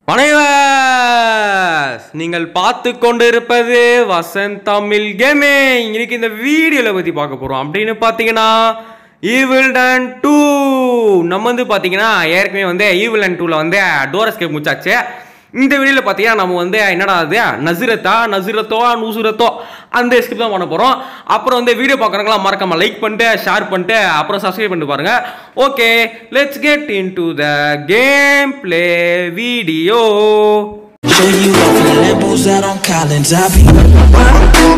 வணக்கம் நீங்கள் பார்த்து கொண்டிருப்பது வசந்த் தமிழ் கேமிங் இன்னைக்கு இந்த வீடியோவில் பற்றி பார்க்க போகிறோம் அப்படின்னு பார்த்தீங்கன்னா ஈவில் டன் டூ நம்ம வந்து பார்த்தீங்கன்னா ஏற்கனவே வந்து ஈவில் டன் டூவில் வந்து டோர் எஸ்கேப் முடிச்சாச்சு இந்த வீடியோவில் பார்த்தீங்கன்னா நம்ம வந்து என்னடா அது நசிரத்தா நசிரத்தோ நூசுரத்தோ அந்த எஸ்கேப் தான் பண்ண போகிறோம் அப்புறம் வந்து வீடியோ பார்க்குறவங்களாம் மறக்காம லைக் பண்ணிட்டு ஷேர் பண்ணிட்டு அப்புறம் சப்ஸ்கிரைப் பண்ணிட்டு பாருங்க okay let's get into the gameplay video Show you off in the Lambos out on Collins. I be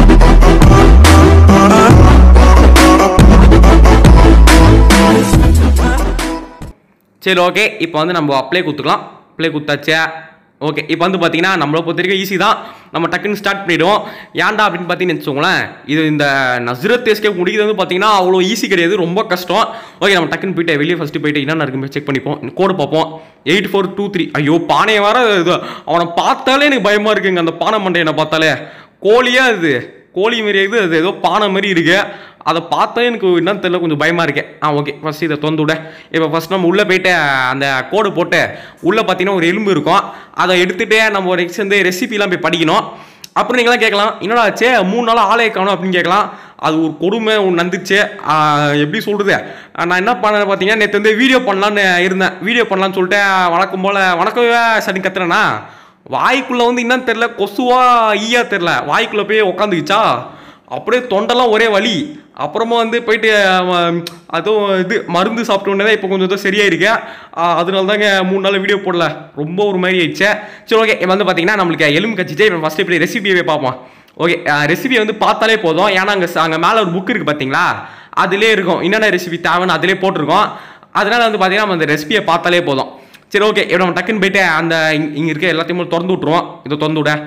சரி ஓகே இப்போ வந்து நம்ம அப்ளை கொடுத்துக்கலாம் அப்ளை கொடுத்தாச்சே ஓகே இப்போ வந்து பார்த்தீங்கன்னா நம்மளை பொறுத்த வரைக்கும் ஈஸி தான் நம்ம டக்குன்னு ஸ்டார்ட் பண்ணிவிடுவோம் ஏன்டா அப்படின்னு பார்த்தீங்கன்னு வச்சுக்கோங்களேன் இது இந்த நஸ்ரத் எஸ்கேப் முடிக்கிறது வந்து பார்த்தீங்கன்னா அவ்வளோ ஈஸி கிடையாது ரொம்ப கஷ்டம் ஓகே நம்ம டக்குன்னு போயிட்டு வெளியே ஃபஸ்ட்டு போயிட்டு என்னென்ன இருக்குன்னு செக் பண்ணிப்போம் கோடு பார்ப்போம் எயிட் ஃபோர் டூ த்ரீ ஐயோ பானையை வர இது அவனை பார்த்தாலே எனக்கு பயமாக இருக்குங்க அந்த பானை மண்டையனை பார்த்தாலே கோழியா இது கோழி மாரி இருக்குது அது ஏதோ பானை மாதிரி இருக்கு அதை பார்த்தா எனக்கு என்னன்னு தெரியல கொஞ்சம் பயமாக இருக்கேன் ஆ ஓகே ஃபஸ்ட் இதை தொந்து விட இப்போ ஃபஸ்ட் நம்ம உள்ளே போயிட்டு அந்த கோடு போட்டு உள்ளே பார்த்தீங்கன்னா ஒரு எலும்பு இருக்கும் அதை எடுத்துகிட்டு நம்ம நெக்ஸ்ட் வந்து ரெசிபிலாம் போய் படிக்கணும் அப்புறம் நீங்களாம் கேட்கலாம் என்னடா ஆச்சு மூணு நாள் ஆளே காணும் அப்படின்னு கேட்கலாம் அது ஒரு கொடுமை ஒன்று நந்துச்சு ஆ, எப்படி சொல்கிறது நான் என்ன பண்ணேன் பார்த்தீங்கன்னா நேற்று வந்து வீடியோ பண்ணலான்னு இருந்தேன் வீடியோ பண்ணலான்னு சொல்லிட்டு வழக்கம் போல் வணக்கமே சரி கத்துறேன்னா வாய்க்குள்ள வந்து என்னன்னு தெரில கொசுவா ஈயா தெரில வாய்க்குள்ள போய் உக்காந்துக்கிச்சா அப்படியே தொண்டெல்லாம் ஒரே வலி அப்புறமா வந்து போயிட்டு அவன் அதுவும் இது மருந்து சாப்பிட்ட உடனே தான் இப்போ கொஞ்சம் தான் சரியாயிருக்கு ஆஹ் அதனால தாங்க மூணு நாள் வீடியோ போடல ரொம்ப ஒரு மாதிரி ஆயிடுச்சு சரி ஓகே இப்போ வந்து பார்த்தீங்கன்னா நம்மளுக்கு எலும்பு கச்சிச்சு இப்போ ஃபஸ்ட்டு இப்படி ரெசிபியை பார்ப்போம் ஓகே ரெசிபியை வந்து பார்த்தாலே போதும் ஏன்னா அங்கே அங்கே மேலே ஒரு புக் இருக்குது பார்த்தீங்களா அதிலே இருக்கும் என்னென்ன ரெசிபி தேவைன்னு அதிலே போட்டிருக்கோம் அதனால வந்து பார்த்தீங்கன்னா நம்ம அந்த ரெசிபியை பார்த்தாலே போதும் சரி ஓகே இப்போ நம்ம டக்குன்னு போயிட்டு அந்த இங்க- இங்க இருக்க எல்லாத்தையும் திறந்து விட்ருவோம் இதை திறந்து விட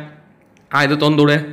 ஆ இதை திறந்து விடு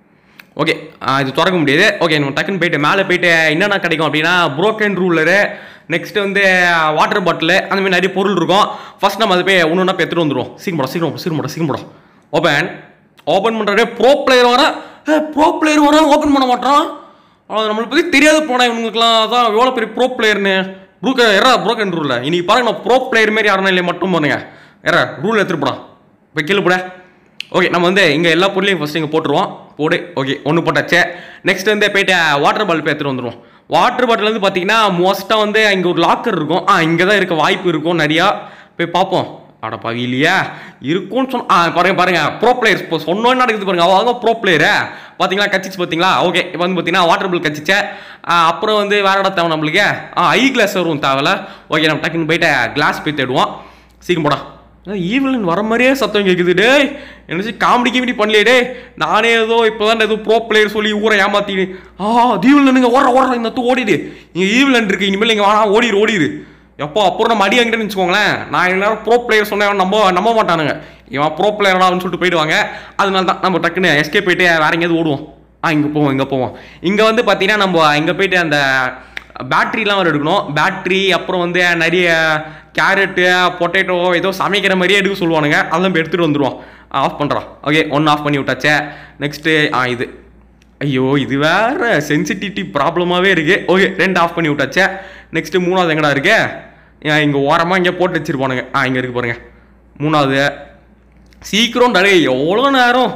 ஓகே இது திறக்க முடியாது ஓகே நம்ம டக்குன்னு போயிட்டு மேலே போயிட்டு என்னென்ன கிடைக்கும் அப்படின்னா புரோக்கன் ரூலரு நெக்ஸ்ட் வந்து வாட்டர் பாட்டில் அந்த மாதிரி நிறைய பொருள் இருக்கும் ஃபர்ஸ்ட் நம்ம அதை போய் ஒன்று ஒன்றா போய் எடுத்துட்டு வந்துடுவோம் சீக்கிரம் போட சீக்கிரம் போட சீக்கிரம் போட சீக்கிரம் போட ஓப்பன் ஓப்பன் பண்ணுறதே ப்ரோ பிளேயர் வர ப்ரோ பிளேயர் வர ஓப்பன் பண்ண மாட்டான் அவன் நம்மளை பற்றி தெரியாது போனேன் இவங்களுக்குலாம் அதான் எவ்வளோ பெரிய ப்ரோ பிளேயர்னு ப்ரூக்க எறா ப்ரோக்கன் ரூலில் இன்னைக்கு பாருங்க நான் ப்ரோ பிளேயர் மாரி யாரும் இல்லை மட்டும் பாருங்க எறா ரூல் எடுத்துட்டு போடா இப்போ கீழே போட ஓகே நம்ம வந்து இங்கே எல்லா பொருளையும் ஃபஸ்ட்டு இங்கே போட்டுருவோம் போடு ஓகே ஒன்று போட்டாச்சு நெக்ஸ்ட் வந்து போயிட்டு வாட்டர் பால் போய் எடுத்துகிட்டு வந்துடுவோம் வாட்டர் பாட்டில் வந்து பார்த்தீங்கன்னா மோஸ்ட்டாக வந்து இங்கே ஒரு லாக்கர் இருக்கும் ஆ இங்கே தான் இருக்க வாய்ப்பு இருக்கும் நிறையா போய் பார்ப்போம் அட பாவி இல்லையா இருக்கும்னு சொன்ன ஆ பாருங்க பாருங்க ப்ரோ பிளேயர்ஸ் இப்போ சொன்னோன்னு நடக்குது பாருங்க அவங்க ப்ரோ பிளேயரு பார்த்தீங்களா கச்சிச்சு பார்த்தீங்களா ஓகே இப்போ வந்து பார்த்தீங்கன்னா வாட்டர் பால் கச்சிச்சே ஆ, அப்புறம் வந்து வேற இடம் தேவை நம்மளுக்கு ஆ ஐ கிளாஸ் வரும் தேவையில்ல ஓகே நம்ம டக்குன்னு போயிட்டு கிளாஸ் போய் தேடுவோம் சீக்கிரம் போடா ஈவிலன் வர மாதிரியே சத்தம் கேட்குது டேய் என்ன காமெடி கிமெடி பண்ணலையே டேய் நானே ஏதோ இப்போதான் ஏதோ ப்ரோ பிளேயர் சொல்லி ஊரை ஏமாத்தி ஆ தீவிலனுங்க ஓடுற ஓடுற இந்த தூ ஓடிடு இங்கே ஈவிலன் இருக்கு இனிமேல் இங்கே வேணா ஓடிடு ஓடிடு எப்போ அப்புறம் நம்ம அடி வாங்கிட்டேன்னு வச்சுக்கோங்களேன் நான் எல்லாரும் ப்ரோ பிளேயர் சொன்னேன் நம்ப நம்ப மாட்டானுங்க இவன் ப்ரோ பிளேயர்டான்னு சொல்லிட்டு போயிடுவாங்க அதனால தான் நம்ம டக்குன்னு எஸ்கே போயிட்டு வேற எங்கேயாவது ஓடுவோம் ஆ இங்கே போவோம் இங்கே போவோம் இங்கே வந்து பார்த்தீங்கன்னா நம்ம இங்கே போயிட்டு அந்த பேட்ரிலாம் வர எடுக்கணும் பேட்ரி அப்புறம் வந்து நிறைய கேரட்டு பொட்டேட்டோ ஏதோ சமைக்கிற மாதிரியே எடுக்க சொல்லுவானுங்க அதெல்லாம் போய் எடுத்துகிட்டு வந்துடுவோம் ஆஃப் பண்ணுறோம் ஓகே ஒன்று ஆஃப் பண்ணி விட்டாச்சே நெக்ஸ்ட்டு ஆ இது ஐயோ இது வேற சென்சிட்டிவிட்டி ப்ராப்ளமாகவே இருக்கு ஓகே ரெண்டு ஆஃப் பண்ணி விட்டாச்சே நெக்ஸ்ட்டு மூணாவது எங்கடா இருக்கு இங்கே ஓரமாக இங்கே போட்டு வச்சிருப்பானுங்க ஆ இங்கே இருக்கு பாருங்க மூணாவது சீக்கிரம் டரே எவ்வளோ நேரம்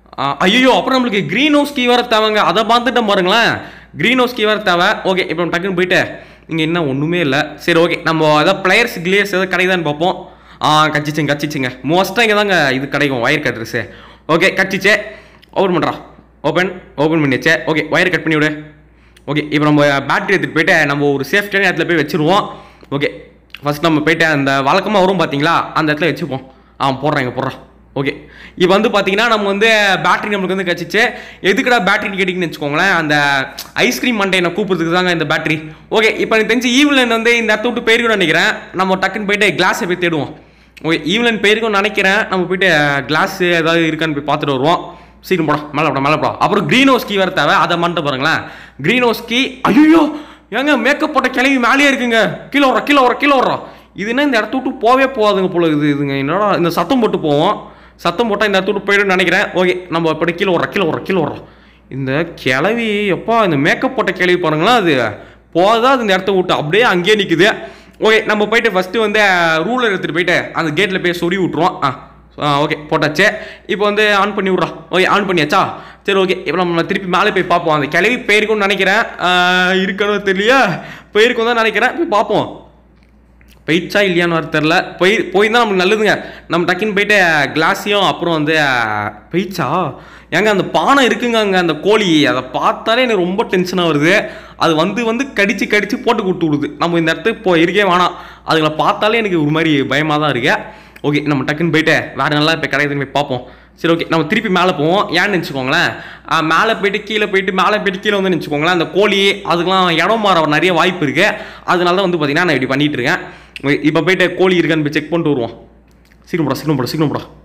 ஐயோ அப்புறம் நம்மளுக்கு க்ரீன் ஹவுஸ் கீ வேற தேவைங்க அதை பார்த்துட்டேன் பாருங்களேன் க்ரீன் ஹவுஸ் கீ வேற தேவை ஓகே இப்போ நம்ம டக்குன்னு போயிட்டு இங்கே என்ன ஒன்றுமே இல்லை சரி ஓகே நம்ம அதாவது பிளேயர்ஸ் கிளியர்ஸ் எதாவது கிடைக்குதான்னு பார்ப்போம் ஆ கச்சிச்சுங்க கச்சிச்சுங்க மோஸ்ட்டாக இங்கே தாங்க இது கிடைக்கும் ஒயர் கட்ரஸு ஓகே கச்சிச்சே ஓப்பன் பண்ணுறா ஓப்பன் ஓப்பன் பண்ணியாச்சே ஓகே ஒயர் கட் பண்ணி விடு ஓகே இப்போ நம்ம பேட்டரி எடுத்துகிட்டு போயிட்டு நம்ம ஒரு சேஃப்டியான இடத்துல போய் வச்சிருவோம் ஓகே ஃபர்ஸ்ட் நம்ம போயிட்டு அந்த வழக்கமாக வரும் பார்த்தீங்களா அந்த இடத்துல வச்சுப்போம் ஆ போடுறேன் இங்கே போடுறேன் ஓகே இப்போ வந்து பார்த்தீங்கன்னா நம்ம வந்து பேட்டரி நம்மளுக்கு வந்து கிடச்சிச்சு எதுக்குடா பேட்டரின்னு கேட்டிங்கன்னு வச்சுக்கோங்களேன் அந்த ஐஸ்கிரீம் மண்டையை கூப்பிட்றதுக்கு தாங்க இந்த பேட்டரி ஓகே இப்போ எனக்கு தெரிஞ்சு ஈவிலன் வந்து இந்த இடத்த விட்டு போயிருக்கும்னு நினைக்கிறேன் நம்ம டக்குன்னு போயிட்டு கிளாஸை போய் தேடுவோம் ஓகே ஈவிலன் போயிருக்கும்னு நினைக்கிறேன் நம்ம போயிட்டு கிளாஸ் ஏதாவது இருக்கான்னு போய் பார்த்துட்டு வருவோம் சீக்கிரம் போடா மேலே போடா மேலே போடா அப்புறம் க்ரீன் ஹவுஸ் கீ வேறு தேவை அதை மட்டும் பாருங்களேன் க்ரீன் ஹவுஸ் கீ ஐயோ ஏங்க மேக்கப் போட்ட கிளவி மேலேயே இருக்குங்க கீழே வர கீழே வர கீழே வர இதுன்னா இந்த இடத்த விட்டு போவே போகாதுங்க போல இது இதுங்க என்னடா இந்த சத்தம் போட்டு போவோம் சத்தம் போட்டால் இந்த இடத்த விட்டு போயிடும்னு நினைக்கிறேன் ஓகே நம்ம அப்படி கீழே வர கீழே வர கீழே வரோம் இந்த கிளவி எப்பா இந்த மேக்கப் போட்ட கிளவி பாருங்களேன் அது போதா அது இந்த இடத்த விட்டு அப்படியே அங்கேயே நிற்குது ஓகே நம்ம போயிட்டு ஃபஸ்ட்டு வந்து ரூலர் எடுத்துகிட்டு போயிட்டு அந்த கேட்டில் போய் சொறி விட்ருவோம் ஆ ஆ ஓகே போட்டாச்சு இப்போ வந்து ஆன் பண்ணி விட்றோம் ஓகே ஆன் பண்ணியாச்சா சரி ஓகே இப்போ நம்ம திருப்பி மேலே போய் பார்ப்போம் அந்த கிளவி போயிருக்கும்னு நினைக்கிறேன் ஆ, இருக்கணும் தெரியல போயிருக்கும் தான் நினைக்கிறேன் போய் பார்ப்போம் போயிடுச்சா இல்லையான்னு வர தெரில போய் போயிருந்தா நமக்கு நல்லதுங்க நம்ம டக்குன்னு போயிட்டு கிளாஸையும் அப்புறம் வந்து போயிடுச்சா ஏங்க அந்த பானை இருக்குங்க அங்கே அந்த கோழி அதை பார்த்தாலே எனக்கு ரொம்ப டென்ஷனாக வருது அது வந்து வந்து கடிச்சு கடிச்சு போட்டு கொடுத்து விடுது நம்ம இந்த இடத்துக்கு இப்போ இருக்கே வேணாம் அதுங்களை பார்த்தாலே எனக்கு ஒரு மாதிரி பயமாக தான் இருக்கு ஓகே நம்ம டக்குன்னு போயிட்டு வேறு நல்லா இப்போ கடையை போய் பார்ப்போம் சரி ஓகே நம்ம திருப்பி மேலே போவோம் ஏன்னு வச்சுக்கோங்களேன் மேலே போயிட்டு கீழே போயிட்டு மேலே போயிட்டு கீழே வந்து வச்சுக்கோங்களேன் அந்த கோழி அதுக்கெலாம் இடம் மாற நிறைய வாய்ப்பு இருக்குது அதனால தான் வந்து பார்த்தீங்கன்னா நான் இப்படி பண்ணிட்டு இருக்கேன் இப்போ போயிட்டு கோழி இருக்கான்னு போய் செக் பண்ணிட்டு வருவோம் சீக்கிரம் போடா சீக்கிரம் போடா சீக்கிரம் போடா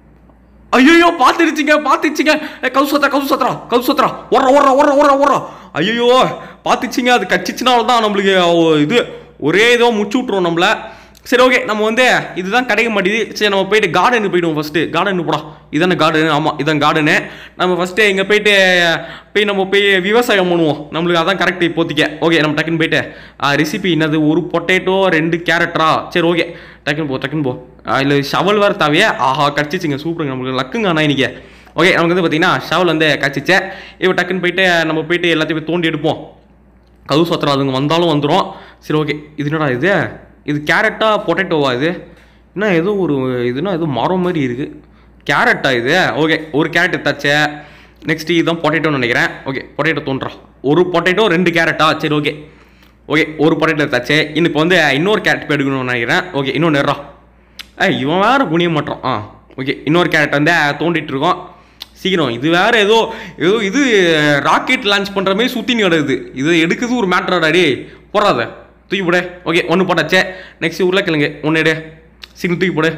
ஐயோ பார்த்துருச்சிங்க பார்த்துச்சிங்க கவு சத்திரா கவு சத்திரா கவு சத்திரா ஓடுற ஓடுற ஓடுற ஓடுற ஓடுற ஐயோ பார்த்துச்சிங்க அது கச்சிச்சுனால தான் நம்மளுக்கு அஹ், இது ஒரே இதோ முச்சு விட்ருவோம் நம்மள சரி ஓகே நம்ம வந்து இதுதான் கிடைக்க மாட்டேங்குது சரி நம்ம போயிட்டு கார்டனுக்கு போயிடுவோம் ஃபஸ்ட்டு கார்டன் போடா இதானே கார்டனு ஆமாம் இதான் கார்டனு நம்ம ஃபஸ்ட்டு இங்கே போயிட்டு போய் நம்ம போய் விவசாயம் பண்ணுவோம் நம்மளுக்கு அதான் கரெக்ட் இப்போதைக்கு ஓகே நம்ம டக்குன்னு போயிட்டு ரெசிபி என்னது ஒரு பொட்டேட்டோ ரெண்டு கேரட்டா சரி ஓகே டக்குன்னு போ டக்குன்னு போ இல்லை ஷவல் வேறு தாவையே ஆஹா கடிச்சிச்சிங்க சூப்பருங்க நம்மளுக்கு லக்குங்க அண்ணா இன்னைக்கு ஓகே நமக்கு வந்து பார்த்தீங்கன்னா ஷவல் வந்து கடிச்சிச்சே இப்போ டக்குன்னு போயிட்டு நம்ம போயிட்டு எல்லாத்தையும் போய் தோண்டி எடுப்போம் கவு சத்திரம் அதுங்க வந்தாலும் வந்துடும் சரி ஓகே இது என்னடா இது இது கேரட்டா பொட்டேட்டோவா இது என்ன ஏதோ ஒரு இதுனா ஏதோ மரம் மாதிரி இருக்குது கேரட்டா இது ஓகே ஒரு கேரட் எடுத்தாச்சே நெக்ஸ்ட் இதுதான் பொட்டேட்டோன்னு நினைக்கிறேன் ஓகே பொட்டேட்டோ தோன்றா ஒரு பொட்டேட்டோ ரெண்டு கேரட்டா சரி ஓகே ஓகே ஒரு பொட்டேட்டோ எடுத்தாச்சு இன்னும் இப்போ வந்து இன்னொரு கேரட் போய் எடுக்கணும்னு நினைக்கிறேன் ஓகே இன்னொன்று எடுறா ஏய் இவன் வேற குனிய மாட்டான் ஆ ஓகே இன்னொரு கேரட் வந்து தோண்டிட்டு இருக்கோம் சீக்கிரம் இது வேற ஏதோ ஏதோ இது ராக்கெட் லான்ச் பண்ற மாதிரி சுத்தி கிடக்குது இது எடுக்கிறது ஒரு மேட்டராடா டே போடாத தூக்கி போடு ஓகே ஒன்று போட்டாச்சே நெக்ஸ்ட் உருளைக்கிழங்கு ஒன்று எடு சீக்கிரம் தூக்கி போடு